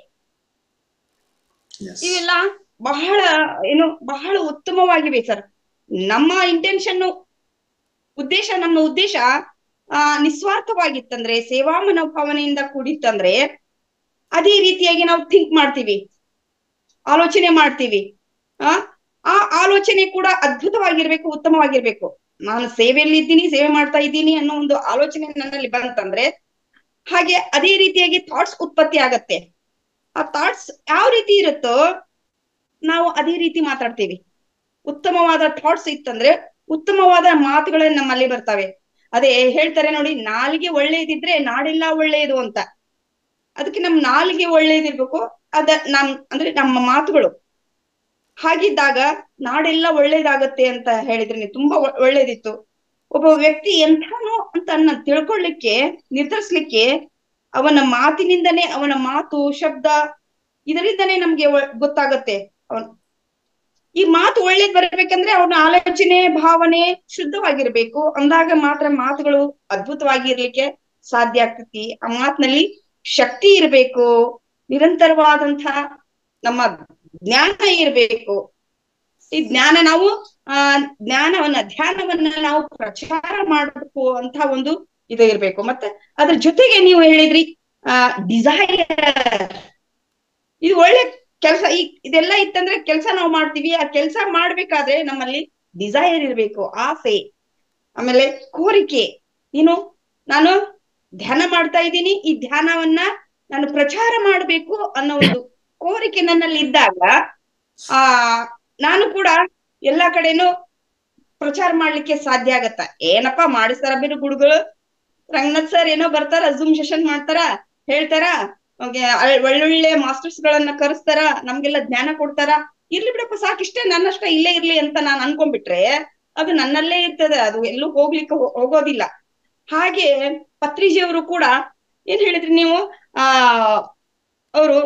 ಎಸ್ ಇವೆಲ್ಲ ಬಹಳ ಏನು ಬಹಳ ಉತ್ತಮವಾಗಿವೆ ಸರ್ ನಮ್ಮ ಇಂಟೆನ್ಷನ್ ಉದ್ದೇಶ ನಮ್ಮ ಉದ್ದೇಶ ಆ ನಿಸ್ವಾರ್ಥವಾಗಿತ್ತಂದ್ರೆ ಸೇವಾ ಮನೋಭಾವನೆಯಿಂದ ಕೂಡಿತ್ತಂದ್ರೆ ಅದೇ ರೀತಿಯಾಗಿ ನಾವು ಥಿಂಕ್ ಮಾಡ್ತೀವಿ ಆಲೋಚನೆ ಮಾಡ್ತೀವಿ ಆ ಆ ಆಲೋಚನೆ ಕೂಡ ಅದ್ಭುತವಾಗಿರ್ಬೇಕು ಉತ್ತಮವಾಗಿರ್ಬೇಕು ನಾನು ಸೇವೆಯಲ್ಲಿ ಇದ್ದೀನಿ ಸೇವೆ ಮಾಡ್ತಾ ಇದ್ದೀನಿ ಅನ್ನೋ ಒಂದು ಆಲೋಚನೆ ನನ್ನಲ್ಲಿ ಬಂತಂದ್ರೆ ಹಾಗೆ ಅದೇ ರೀತಿಯಾಗಿ ಥಾಟ್ಸ್ ಉತ್ಪತ್ತಿ ಆಗತ್ತೆ ಆ ಥಾಟ್ಸ್ ಯಾವ ರೀತಿ ಇರುತ್ತೋ ನಾವು ಅದೇ ರೀತಿ ಮಾತಾಡ್ತೀವಿ ಉತ್ತಮವಾದ ಥಾಟ್ಸ್ ಇತ್ತಂದ್ರೆ ಉತ್ತಮವಾದ ಮಾತುಗಳೇ ನಮ್ಮಲ್ಲಿ ಬರ್ತವೆ ಅದೇ ಹೇಳ್ತಾರೆ ನೋಡಿ ನಾಲಿಗೆ ಒಳ್ಳೆಯದಿದ್ರೆ ನಾಡೆಲ್ಲ ಒಳ್ಳೆಯದು ಅಂತ ಅದಕ್ಕೆ ನಮ್ ನಾಲಿಗೆ ಒಳ್ಳೆಯದಿರ್ಬೇಕು ಅದ ನಮ್ ಅಂದ್ರೆ ನಮ್ಮ ಮಾತುಗಳು ಹಾಗಿದ್ದಾಗ ನಾಡೆಲ್ಲ ಒಳ್ಳೇದಾಗತ್ತೆ ಅಂತ ಹೇಳಿದ್ರೆ ನೀವು ತುಂಬಾ ಒ- ಒಳ್ಳೇದಿತ್ತು ಒಬ್ಬ ವ್ಯಕ್ತಿ ಎಂಥನೋ ಅಂತ ಅನ್ನ ತಿಳ್ಕೊಳ್ಳಿಕ್ಕೆ ನಿರ್ಧರಿಸ್ಲಿಕ್ಕೆ ಅವನ ಮಾತಿನಿಂದನೇ ಅವನ ಮಾತು ಶಬ್ದ ಇದರಿಂದನೇ ನಮ್ಗೆ ಒ- ಗೊತ್ತಾಗತ್ತೆ ಅವನ್ ಈ ಮಾತು ಒಳ್ಳೇದ್ ಬರ್ಬೇಕಂದ್ರೆ ಅವನ ಆಲೋಚನೆ ಭಾವನೆ ಶುದ್ಧವಾಗಿರ್ಬೇಕು ಅಂದಾಗ ಮಾತ್ರ ಮಾತುಗಳು ಅದ್ಭುತವಾಗಿರ್ಲಿಕ್ಕೆ ಸಾಧ್ಯ ಆಗ್ತತಿ ಆ ಮಾತಿನಲ್ಲಿ ಶಕ್ತಿ ಇರ್ಬೇಕು ನಿರಂತರವಾದಂತಹ ನಮ್ಮ ಜ್ಞಾನ ಇರ್ಬೇಕು ಈ ಜ್ಞಾನ ನಾವು ಆ ಜ್ಞಾನವನ್ನ ಧ್ಯಾನವನ್ನ ನಾವು ಪ್ರಚಾರ ಮಾಡಬೇಕು ಅಂತ ಒಂದು ಇದು ಇರ್ಬೇಕು ಮತ್ತೆ ಅದ್ರ ಜೊತೆಗೆ ನೀವು ಹೇಳಿದ್ರಿ ಆ ಡಿಸೈರ್ ಇದು ಒಳ್ಳೆ ಕೆಲಸ ಈ ಇದೆಲ್ಲ ಇತ್ತಂದ್ರೆ ಕೆಲಸ ನಾವು ಮಾಡ್ತೀವಿ ಆ ಕೆಲಸ ಮಾಡ್ಬೇಕಾದ್ರೆ ನಮ್ಮಲ್ಲಿ ಡಿಸೈರ್ ಇರ್ಬೇಕು ಆಸೆ ಆಮೇಲೆ ಕೋರಿಕೆ ನೀನು ನಾನು ಧ್ಯಾನ ಮಾಡ್ತಾ ಇದ್ದೀನಿ ಈ ಧ್ಯಾನವನ್ನ ನಾನು ಪ್ರಚಾರ ಮಾಡ್ಬೇಕು ಅನ್ನೋ ಒಂದು ಕೋರಿಕೆ ನನ್ನಲ್ಲಿ ಇದ್ದಾಗ ಆ ನಾನು ಕೂಡ ಎಲ್ಲಾ ಕಡೆನೂ ಪ್ರಚಾರ ಮಾಡ್ಲಿಕ್ಕೆ ಸಾಧ್ಯ ಆಗತ್ತ ಏನಪ್ಪಾ ಮಾಡಿಸ್ತಾರ ಬಿಡು ಗುಡುಗಳು ರಂಗನಾಥ್ ಸರ್ ಏನೋ ಬರ್ತಾರ ಜೂಮ್ ಸೆಷನ್ ಮಾಡ್ತಾರ ಹೇಳ್ತಾರ ಅವ್ಗೆ ಅಳ್- ಒಳ್ಳೊಳ್ಳೆ ಮಾಸ್ಟರ್ಸ್ ಗಳನ್ನ ಕರೆಸ್ತಾರ ನಮ್ಗೆಲ್ಲ ಜ್ಞಾನ ಕೊಡ್ತಾರ ಇರ್ಲಿ ಬಿಡಪ್ಪ ಸಾಕಿಷ್ಟೇ ನನ್ನಷ್ಟ ಇಲ್ಲೇ ಇರ್ಲಿ ಅಂತ ನಾನ್ ಅನ್ಕೊಂಡ್ಬಿಟ್ರೆ ಅದು ನನ್ನಲ್ಲೇ ಇರ್ತದೆ ಅದು ಎಲ್ಲೂ ಹೋಗ್ಲಿಕ್ಕೆ ಹೋ- ಹೋಗೋದಿಲ್ಲ ಹಾಗೆ ಪತ್ರಿಜಿಯವರು ಕೂಡ ಏನ್ ಹೇಳಿದ್ರಿ ನೀವು ಆ ಅವರು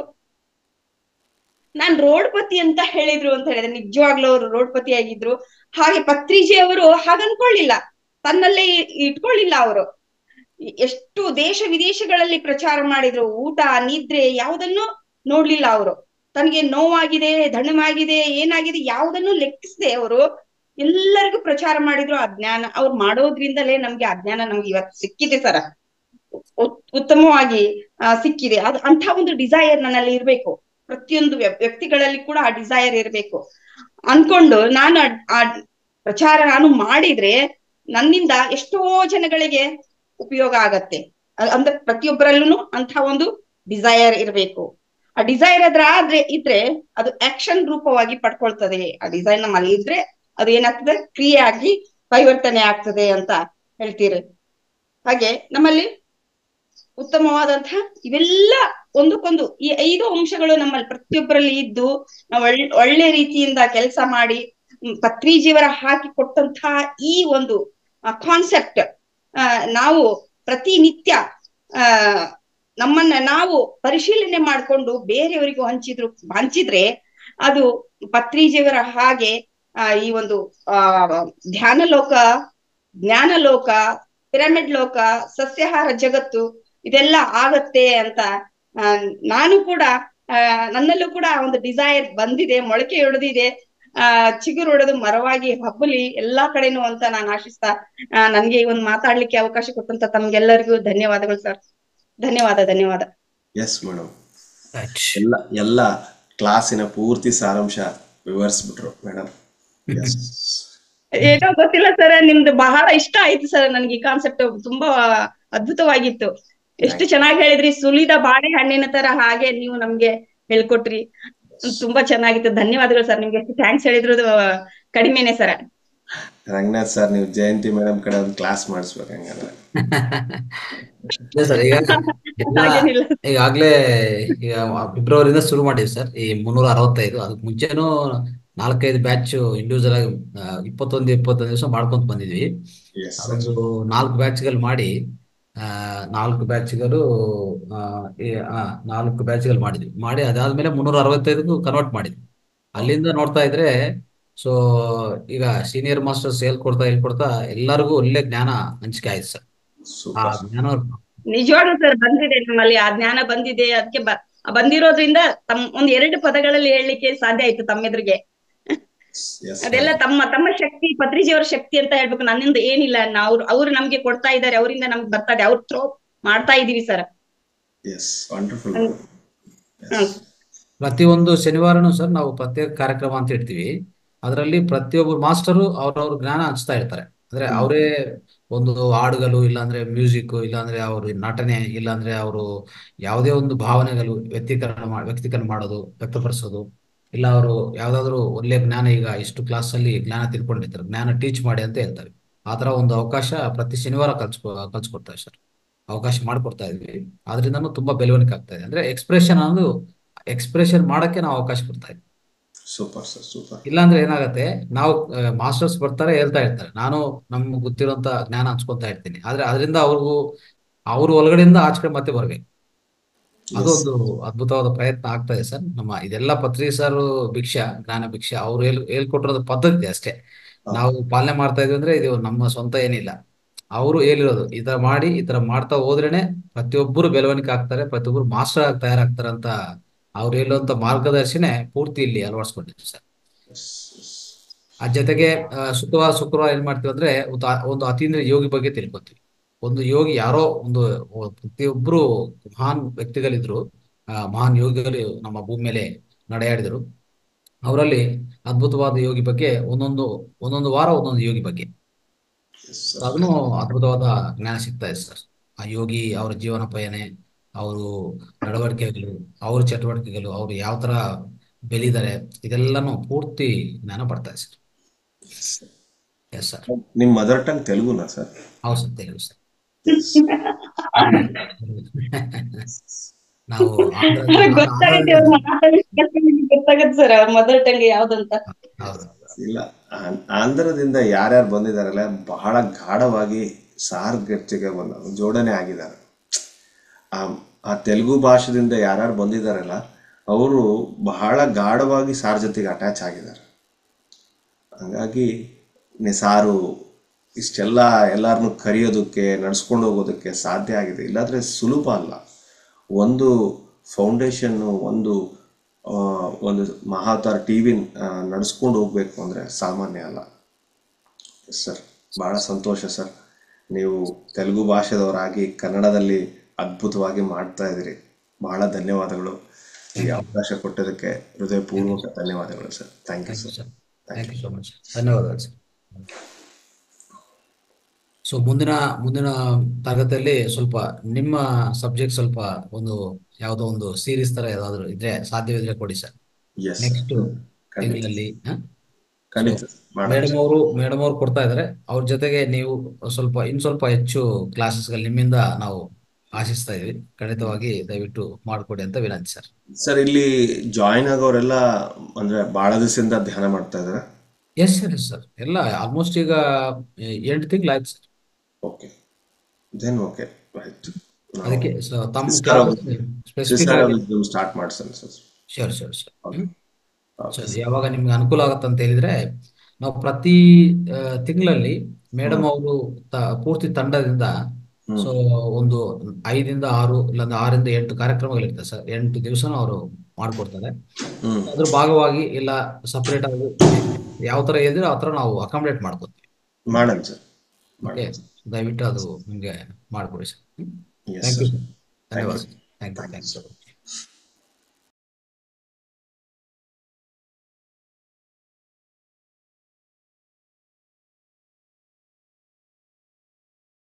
ನಾನ್ ರೋಡ್ಪತಿ ಅಂತ ಹೇಳಿದ್ರು ಅಂತ ಹೇಳಿದ್ರೆ ನಿಜವಾಗ್ಲೂ ಅವರು ರೋಡ್ಪತಿ ಆಗಿದ್ರು ಹಾಗೆ ಪತ್ರಿಜಿ ಅವರು ಹಾಗನ್ಕೊಳ್ಳಿಲ್ಲ ತನ್ನಲ್ಲೇ ಇ- ಇಟ್ಕೊಳ್ಳಿಲ್ಲ ಅವರು ಎಷ್ಟು ದೇಶ ವಿದೇಶಗಳಲ್ಲಿ ಪ್ರಚಾರ ಮಾಡಿದ್ರು ಊಟ ನಿದ್ರೆ ಯಾವುದನ್ನು ನೋಡ್ಲಿಲ್ಲ ಅವರು ತನಗೆ ನೋವಾಗಿದೆ ದಣವಾಗಿದೆ ಏನಾಗಿದೆ ಯಾವುದನ್ನು ಲೆಕ್ಕಿಸದೆ ಅವರು ಎಲ್ಲರಿಗೂ ಪ್ರಚಾರ ಮಾಡಿದ್ರು ಆ ಜ್ಞಾನ ಅವ್ರು ಮಾಡೋದ್ರಿಂದಲೇ ನಮ್ಗೆ ಆ ಜ್ಞಾನ ನಮ್ಗೆ ಇವತ್ತು ಸಿಕ್ಕಿದೆ ಸರ ಉತ್- ಉತ್ತಮವಾಗಿ ಆ, ಸಿಕ್ಕಿದೆ ಅದು ಅಂತ ಒಂದು ಡಿಸೈರ್ ನನ್ನಲ್ಲಿ ಇರ್ಬೇಕು ಪ್ರತಿಯೊಂದು ವ್ಯ- ವ್ಯಕ್ತಿಗಳಲ್ಲಿ ಕೂಡ ಆ ಡಿಸೈರ್ ಇರ್ಬೇಕು ಅನ್ಕೊಂಡು ನಾನು ಆ- ಆ ಪ್ರಚಾರ ನಾನು ಮಾಡಿದ್ರೆ ನನ್ನಿಂದ ಎಷ್ಟೋ ಜನಗಳಿಗೆ ಉಪಯೋಗ ಆಗತ್ತೆ ಅ- ಅಂದ್ರೆ ಪ್ರತಿಯೊಬ್ಬರಲ್ಲೂ ಅಂತ ಒಂದು ಡಿಸೈರ್ ಇರ್ಬೇಕು ಆ ಡಿಸೈರ್ ಅದ್ರ ಆದ್ರೆ ಇದ್ರೆ ಅದು ಆಕ್ಷನ್ ರೂಪವಾಗಿ ಪಡ್ಕೊಳ್ತದೆ ಆ ಡಿಸೈರ್ ನಮ್ಮಲ್ಲಿ ಇದ್ರೆ ಅದು ಏನಾಗ್ತದೆ ಕ್ರಿಯೆ ಆಗಿ ಪರಿವರ್ತನೆ ಆಗ್ತದೆ ಅಂತ ಹೇಳ್ತೀರಿ ಹಾಗೆ ನಮ್ಮಲ್ಲಿ ಉತ್ತಮವಾದಂತಹ ಇವೆಲ್ಲ ಒಂದಕ್ಕೊಂದು ಈ ಐದು ಅಂಶಗಳು ನಮ್ಮಲ್ಲಿ ಪ್ರತಿಯೊಬ್ಬರಲ್ಲಿ ಇದ್ದು ನಾವು ಒಳ್ಳೆ ಒಳ್ಳೆ ರೀತಿಯಿಂದ ಕೆಲಸ ಮಾಡಿ ಹ್ಮ್, ಪತ್ರಿಜಿಯವರ ಹಾಕಿ ಕೊಟ್ಟಂತಹ ಈ ಒಂದು ಕಾನ್ಸೆಪ್ಟ್ ಆ ನಾವು ಪ್ರತಿನಿತ್ಯ ಆ ನಮ್ಮನ್ನ ನಾವು ಪರಿಶೀಲನೆ ಮಾಡಿಕೊಂಡು ಬೇರೆಯವರಿಗೂ ಹಂಚಿದ್ರು ಹಂಚಿದ್ರೆ ಅದು ಪತ್ರಿಜಿಯವರ ಹಾಗೆ ಆ ಈ ಒಂದು ಆ ಧ್ಯಾನ ಲೋಕ ಜ್ಞಾನ ಲೋಕ ಪಿರಮಿಡ್ ಲೋಕ ಸಸ್ಯಾಹಾರ ಜಗತ್ತು ಇದೆಲ್ಲ ಆಗತ್ತೆ ಅಂತ ಆ, ನಾನು ಕೂಡ ಆ, ನನ್ನಲ್ಲೂ ಕೂಡ ಒಂದು ಡಿಸೈರ್ ಬಂದಿದೆ ಮೊಳಕೆ ಹೊಡೆದಿದೆ ಆ ಚಿಗುರು ಹೊಡೆದು ಮರವಾಗಿ ಹಬ್ಬಲಿ ಎಲ್ಲಾ ಕಡೆನೂ ಅಂತ ನಾನು ಆಶಿಸ್ತಾ ಆ, ನನ್ಗೆ ಈ ಒಂದು ಮಾತಾಡ್ಲಿಕ್ಕೆ ಅವಕಾಶ ಕೊಟ್ಟಂತ ತಮ್ಗೆಲ್ಲರಿಗೂ ಧನ್ಯವಾದಗಳು ಸರ್ ಧನ್ಯವಾದ ಧನ್ಯವಾದ ಎಸ್ ಮೇಡಮ್ ರೈಟ್ ಎಲ್ಲ ಎಲ್ಲ ಕ್ಲಾಸಿನ ಪೂರ್ತಿ ಸಾರಾಂಶ ವಿವರಿಸ್ಬಿಟ್ರು ಮೇಡಮ್ ಎಸ್ ಏನೋ ಗೊತ್ತಿಲ್ಲ ಸರ್ ನಿಮ್ದು ಬಹಳ ಇಷ್ಟ ಆಯ್ತು ಸರ್ ನನ್ಗೆ ಈ ಕಾನ್ಸೆಪ್ಟ್ ತುಂಬಾ ಅದ್ಭುತವಾಗಿತ್ತು ಎಷ್ಟು ಚೆನ್ನಾಗಿ ಹೇಳಿದ್ರಿ ಸುಲಿದ ಬಾಳೆಹಣ್ಣಿನ ತರ ಹಾಗೆ ನೀವು ನಮ್ಗೆ ಹೇಳ್ಕೊಟ್ರಿ ತುಂಬಾ ಚೆನ್ನಾಗಿತ್ತು ಧನ್ಯವಾದಗಳು ಸರ್ ನಿಮ್ಗೆ ಎಷ್ಟು ಥ್ಯಾಂಕ್ಸ್ ಹೇಳಿದ್ರು ಕಡಿಮೆನೆ ಸರ್ ರಂಗನಾಥ್ ಸರ್ ನೀವು ಜಯಂತಿ ಮೇಡಮ್ ಕಡೆ ಒಂದು ಕ್ಲಾಸ್ ಮಾಡಿಸ್ಬೇಕು ಹಂಗಾದ್ರೆ ಇಲ್ಲ ಸರ್ ಈಗ ಎಲ್ಲ ಹಾಗೇನಿಲ್ಲ ಈಗಾಗಲೇ ಈಗ ಫೆಬ್ರವರಿಯಿಂದ ಶುರು ಮಾಡಿದ್ವಿ ಸರ್ ಈ ಮುನ್ನೂರ ಅರವತ್ತೈದು ಅದಕ್ಕೆ ಮುಂಚೆನೂ ನಾಲ್ಕೈದು ಬ್ಯಾಚ್ ಇಂಡಿವಿಜುವಲ್ ಆಗಿ ಆ, ಇಪ್ಪತ್ತೊಂದು ಇಪ್ಪತ್ತೊಂದು ದಿವಸ ಮಾಡ್ಕೊಂತ ಬಂದಿದ್ವಿ ಎಸ್ ಸರ್ ಅದೊಂದು ನಾಲ್ಕು ಬ್ಯಾಚ್ಗಳು ಮಾಡಿ ಆ, ನಾಲ್ಕು ಬ್ಯಾಚ್ಗಳು ನಾಲ್ಕು ಬ್ಯಾಚ್ಗಳು ಮಾಡಿದ್ವಿ ಮಾಡಿ ಅದಾದ್ಮೇಲೆ ಮುನ್ನೂರ ಅರವತ್ತೈದಕ್ಕೂ ಕನ್ವರ್ಟ್ ಮಾಡಿದ್ವಿ ಅಲ್ಲಿಂದ ನೋಡ್ತಾ ಇದ್ರೆ ಸೊ ಈಗ ಸೀನಿಯರ್ ಮಾಸ್ಟರ್ಸ್ ಹೇಳ್ಕೊಡ್ತಾ ಹೇಳ್ಕೊಡ್ತಾ ಎಲ್ಲರಿಗೂ ಒಳ್ಳೆ ಜ್ಞಾನ ಹಂಚಿಕೆ ಆಯ್ತು ಸರ್ ಆ ಸೂಪರ್ ಜ್ಞಾನ ನಿಜವಾಗ್ಲೂ ಸರ್ ಬಂದಿದೆ ನಮ್ಮಲ್ಲಿ ಆ ಜ್ಞಾನ ಬಂದಿದೆ ಅದಕ್ಕೆ ಬಂದಿರೋದ್ರಿಂದ ತಮ್ಮ ಒಂದ್ ಎರಡು ಪದಗಳಲ್ಲಿ ಹೇಳಲಿಕ್ಕೆ ಸಾಧ್ಯ ಆಯ್ತು ತಮ್ಮೆದುರಿಗೆ ಎಸ್ ಅದೆಲ್ಲ ತಮ್ಮ ತಮ್ಮ ಶಕ್ತಿ ಪತ್ರಿಜಿಯವರ ಶಕ್ತಿ ಅಂತ ಹೇಳ್ಬೇಕು ನನ್ನಿಂದ ಏನಿಲ್ಲ ನಾವು ಅವ್ರು ನಮ್ಗೆ ಕೊಡ್ತಾ ಇದ್ದಾರೆ ಅವರಿಂದ ನಮ್ಗೆ ಬರ್ತಾ ಇದೆ ಅವ್ರು ಥ್ರೋ ಮಾಡ್ತಾ ಇದೀವಿ ಸರ್ ಎಸ್ ವಂಡರ್ಫುಲ್ ಹ್ಮ್. ಪ್ರತಿಯೊಂದು ಶನಿವಾರನೂ ಸರ್ ನಾವು ಪ್ರತ್ಯೇಕ ಕಾರ್ಯಕ್ರಮ ಅಂತ ಇಡ್ತೀವಿ ಅದರಲ್ಲಿ ಪ್ರತಿಯೊಬ್ಬರು ಮಾಸ್ಟರು ಅವ್ರವ್ರ ಜ್ಞಾನ ಹಂಚ್ತಾ ಇರ್ತಾರೆ ಅಂದ್ರೆ ಅವರೇ ಒಂದು ಹಾಡುಗಳು ಇಲ್ಲಾಂದ್ರೆ ಮ್ಯೂಸಿಕ್ ಇಲ್ಲಾಂದ್ರೆ ಅವರು ನಟನೆ ಇಲ್ಲಾಂದ್ರೆ ಅವರು ಯಾವುದೇ ಒಂದು ಭಾವನೆಗಳು ವ್ಯಕ್ತೀಕರಣ ಮಾ- ವ್ಯಕ್ತೀಕರಣ ಮಾಡೋದು ವ್ಯಕ್ತಪಡಿಸೋದು ಇಲ್ಲ ಅವರು ಯಾವ್ದಾದ್ರು ಒಳ್ಳೆ ಜ್ಞಾನ ಈಗ ಇಷ್ಟು ಕ್ಲಾಸ್ ಅಲ್ಲಿ ಜ್ಞಾನ ತಿಳ್ಕೊಂಡಿರ್ತಾರೆ ಜ್ಞಾನ ಟೀಚ್ ಮಾಡಿ ಅಂತ ಹೇಳ್ತಾರೆ ಆ ತರ ಒಂದು ಅವಕಾಶ ಪ್ರತಿ ಶನಿವಾರ ಕಲ್ಸ್ಕೊ ಕಲ್ಸ್ಕೊಡ್ತಾರೆ ಸರ್ ಅವಕಾಶ ಮಾಡ್ಕೊಡ್ತಾ ಇದ್ವಿ ಆದ್ರಿಂದನೂ ತುಂಬಾ ಬೆಳವಣಿಗೆ ಆಗ್ತಾ ಇದೆ ಅಂದ್ರೆ ಎಕ್ಸ್ಪ್ರೆಷನ್ ಅನ್ನೋದು ಎಕ್ಸ್ಪ್ರೆಷನ್ ಮಾಡಕ್ಕೆ ನಾವು ಅವಕಾಶ ಕೊಡ್ತಾ ಇದ್ವಿ ಸೂಪರ್ ಸರ್ ಸೂಪರ್ ಇಲ್ಲಾಂದ್ರೆ ಏನಾಗತ್ತೆ ನಾವು ಮಾಸ್ಟರ್ಸ್ ಬರ್ತಾರೆ ಹೇಳ್ತಾ ಇರ್ತಾರೆ ನಾನು ನಮ್ಗೆ ಗೊತ್ತಿರೋಂತ ಜ್ಞಾನ ಹಂಚ್ಕೊತಾ ಇರ್ತೀನಿ ಆದ್ರೆ ಅದರಿಂದ ಅವ್ರಿಗೂ ಅವ್ರ ಒಳಗಡೆಯಿಂದ ಆಚೆ ಕಡೆ ಮತ್ತೆ ಬರ್ಬೇಕು ಅದೊಂದು ಅದ್ಭುತವಾದ ಪ್ರಯತ್ನ ಆಗ್ತಾ ಇದೆ ಸರ್ ನಮ್ಮ ಇದೆಲ್ಲ ಪತ್ರಿ ಸರ್ ಭಿಕ್ಷಾ ಜ್ಞಾನ ಭಿಕ್ಷಾ ಅವ್ರು ಹೇಳ್ ಹೇಳ್ಕೊಟ್ಟಿರೋದು ಪದ್ಧತಿ ಅಷ್ಟೇ ನಾವು ಪಾಲನೆ ಮಾಡ್ತಾ ಇದೀವಿ ಅಂದ್ರೆ ಇದು ನಮ್ಮ ಸ್ವಂತ ಏನಿಲ್ಲ ಅವರು ಹೇಳಿರೋದು ಈ ತರ ಮಾಡಿ ಈ ತರ ಮಾಡ್ತಾ ಹೋದ್ರೇನೆ ಪ್ರತಿಯೊಬ್ಬರು ಬೆಳವಣಿಗೆ ಆಗ್ತಾರೆ ಪ್ರತಿಯೊಬ್ಬರು ಮಾಸ್ಟರ್ ಆಗಿ ತಯಾರಾಗ್ತಾರೆ ಅಂತ ಅವ್ರು ಹೇಳುವಂತ ಮಾರ್ಗದರ್ಶನ ಪೂರ್ತಿ ಇಲ್ಲಿ ಅಳವಡಿಸ್ಕೊಂಡಿದ್ವಿ ಸರ್ ಆ ಜೊತೆಗೆ ಆ, ಶುಕ್ರವಾರ ಶುಕ್ರವಾರ ಏನ್ ಮಾಡ್ತೀವಿ ಅಂದ್ರೆ ಒಂದು ಆ- ಒಂದು ಅತೀಂದ್ರ ಯೋಗಿ ಬಗ್ಗೆ ತಿಳ್ಕೊತೀವಿ ಒಂದು ಯೋಗಿ ಯಾರೋ ಒಂದು ಪ್ರತಿಯೊಬ್ರು ಮಹಾನ್ ವ್ಯಕ್ತಿಗಳಿದ್ರು ಆ, ಮಹಾನ್ ಯೋಗಿಗಳು ನಮ್ಮ ಭೂಮಿ ಮೇಲೆ ನಡೆಯಾಡಿದರು ಅವರಲ್ಲಿ ಅದ್ಭುತವಾದ ಯೋಗಿ ಬಗ್ಗೆ ಒಂದೊಂದು ಒಂದೊಂದು ವಾರ ಒಂದೊಂದು ಯೋಗಿ ಬಗ್ಗೆ ಅದನ್ನು ಅದ್ಭುತವಾದ ಜ್ಞಾನ ಸಿಗ್ತಾ ಇದೆ ಸರ್ ಆ ಯೋಗಿ ಅವರ ಜೀವನ ಪಯಣೆ ಅವರು ನಡವಳಿಕೆಗಳು ಅವ್ರ ಚಟುವಟಿಕೆಗಳು ಅವ್ರು ಯಾವ ತರ ಬೆಳೀತಾರೆ ಇದೆಲ್ಲಾನು ಪೂರ್ತಿ ಜ್ಞಾನ ಬರ್ತಾ ಇದೆ ಸರ್ ಎಸ್ ಸರ್ ನಿಮ್ ಮದರ್ ಟಂಗ್ ತೆಲುಗುನಾ ಸರ್ ಹೌದು ಸರ್ ತೆಲುಗು ಸರ್ ನಾವು ಆಂಧ್ರದಿಂದ- ಗೊತ್ತಾಗತ್ತೆ ಅವ್ರ ಗೊತ್ತಾಗತ್ತೆ ಸರ್ ಅವ್ರ ಮದರ್ ಟಂಗ್ ಯಾವ್ದಂತ ಹೌದು ಇಲ್ಲ ಆ- ಆಂಧ್ರದಿಂದ ಯಾರ್ಯಾರು ಬಂದಿದಾರಲ್ಲ ಬಹಳ ಗಾಢವಾಗಿ ಸಾರ್ಗಟ್ಟಿಗೆ ಬಂದ ಜೋಡಣೆ ಆಗಿದ್ದಾರೆ ಆ ಆ ತೆಲುಗು ಭಾಷೆದಿಂದ ಯಾರ್ಯಾರು ಬಂದಿದ್ದಾರಲ್ಲ ಅವರು ಬಹಳ ಗಾಢವಾಗಿ ಸಾರ್ ಜೊತೆಗೆ ಅಟ್ಯಾಚ್ ಆಗಿದ್ದಾರೆ ಹಾಗಾಗಿ ನಿಸಾರು ಇಷ್ಟೆಲ್ಲ ಎಲ್ಲರನ್ನು ಕರೆಯೋದಕ್ಕೆ ನಡ್ಸ್ಕೊಂಡು ಹೋಗೋದಕ್ಕೆ ಸಾಧ್ಯ ಆಗಿದೆ ಇಲ್ಲಾಂದ್ರೆ ಸುಲಭ ಅಲ್ಲ ಒಂದು ಫೌಂಡೇಶನ್ನು ಒಂದು ಆ, ಒಂದು ಮಹಾವತಾರ ಟಿ ವಿ ನಡೆಸ್ಕೊಂಡು ಹೋಗ್ಬೇಕು ಅಂದರೆ ಸಾಮಾನ್ಯ ಅಲ್ಲ ಸರ್ ಭಾಳ ಸಂತೋಷ ಸರ್ ನೀವು ತೆಲುಗು ಭಾಷೆದವರಾಗಿ ಕನ್ನಡದಲ್ಲಿ ಅದ್ಭುತವಾಗಿ ಮಾಡ್ತಾ ಇದ್ದೀರಿ ಬಹಳ ಧನ್ಯವಾದಗಳು ಈ ಅವಕಾಶ ಕೊಟ್ಟದಕ್ಕೆ ಹೃದಯಪೂರ್ವಕ ಧನ್ಯವಾದಗಳು sir thank you thank you sir sir thank you so much ಧನ್ಯವಾದಗಳು ಸರ್ ಸೊ ಮುಂದಿನ ಮುಂದಿನ ತರಗತಿಯಲ್ಲಿ ಸ್ವಲ್ಪ ನಿಮ್ಮ ಸಬ್ಜೆಕ್ಟ್ ಸ್ವಲ್ಪ ಒಂದು ಯಾವುದೋ ಒಂದು ಸೀರೀಸ್ ತರ ಯಾವ್ದಾದ್ರು ಇದ್ರೆ ಸಾಧ್ಯವಿದ್ರೆ ಕೊಡಿ ಸರ್ ಎಸ್ ನೆಕ್ಸ್ಟ್ ಖಂಡಿತ ತಿಂಗಳಲ್ಲಿ ಖಂಡಿತ ಮಾಡೋಣ ಮೇಡಮ್ ಅವರು ಮೇಡಮ್ ಅವರು ಕೊಡ್ತಾ ಇದ್ದಾರೆ ಅವ್ರ ಜೊತೆಗೆ ನೀವು ಸ್ವಲ್ಪ ಇನ್ ಸ್ವಲ್ಪ ಹೆಚ್ಚು ಕ್ಲಾಸಸ್ಗಳು ನಿಮ್ಮಿಂದ ನಾವು ಆಶಿಸ್ತಾ ಇದೀವಿ ಖಂಡಿತವಾಗಿ ದಯವಿಟ್ಟು ಮಾಡಿಕೊಡಿ ಅಂತ ವಿನಂತಿ ಸರ್ ಸರ್ ಇಲ್ಲಿ ಜಾಯಿನ್ ಆಗೋರೆಲ್ಲ ಅಂದ್ರೆ ಬಹಳ ದಿವಸದಿಂದ ಧ್ಯಾನ ಮಾಡ್ತಾ ಇದ್ದಾರೆ ಎಸ್ ಸರ್ ಎಸ್ ಸರ್ ಎಲ್ಲ ಆಲ್ಮೋಸ್ಟ್ ಈಗ ಎಂಟು ತಿಂಗಳು ಆಯ್ತು sir okay then okay right ಅದಕ್ಕೆ ಸ- ತಮ್ಮ Sister ಅವ್ರು- ಸ್ಪೆಸಿಫಿಕ್ ಸಿಸ್ಟರ್ ಆಗಿ ಸ್ಟಾರ್ಟ್ ಮಾಡ್ಸೋಣ sir sure sure sure okay so ಯಾವಾಗ ನಿಮ್ಗೆ ಅನುಕೂಲ ಆಗತ್ತೆ ಅಂತ ಹೇಳಿದ್ರೆ ನಾವು ಪ್ರತಿ ತಿಂಗಳಲ್ಲಿ ಮೇಡಮ್ ಅವರು ಪೂರ್ತಿ ತಂಡದಿಂದ ಹ್ಮ್. ಸೊ ಒಂದು ಐದಿಂದ ಆರು ಇಲ್ಲಾಂದ್ರೆ ಆರಿಂದ ಎಂಟು ಕಾರ್ಯಕ್ರಮಗಳಿರ್ತದೆ ಸರ್ ಎಂಟು ದಿವಸನೂ ಅವರು ಮಾಡ್ಕೊಡ್ತಾರೆ ಹ್ಮ್ ಅದ್ರ ಭಾಗವಾಗಿ ಇಲ್ಲ ಸಪರೇಟ್ ಆಗಿ ಯಾವ ತರ ಇದ್ರೆ ಆ ತರ ನಾವು ಅಕಾಮಿಡೇಟ್ ಮಾಡ್ಕೊತೀವಿ ಮಾಡೋಣ ಸರ್ ಓಕೆ ಮಾಡೋಣ ದಯವಿಟ್ಟು ಅದು ನಿಮಗೆ ಮಾಡ್ಕೊಡಿ sir yes thank you sir sir ಧನ್ಯವಾದ sir thank you thank you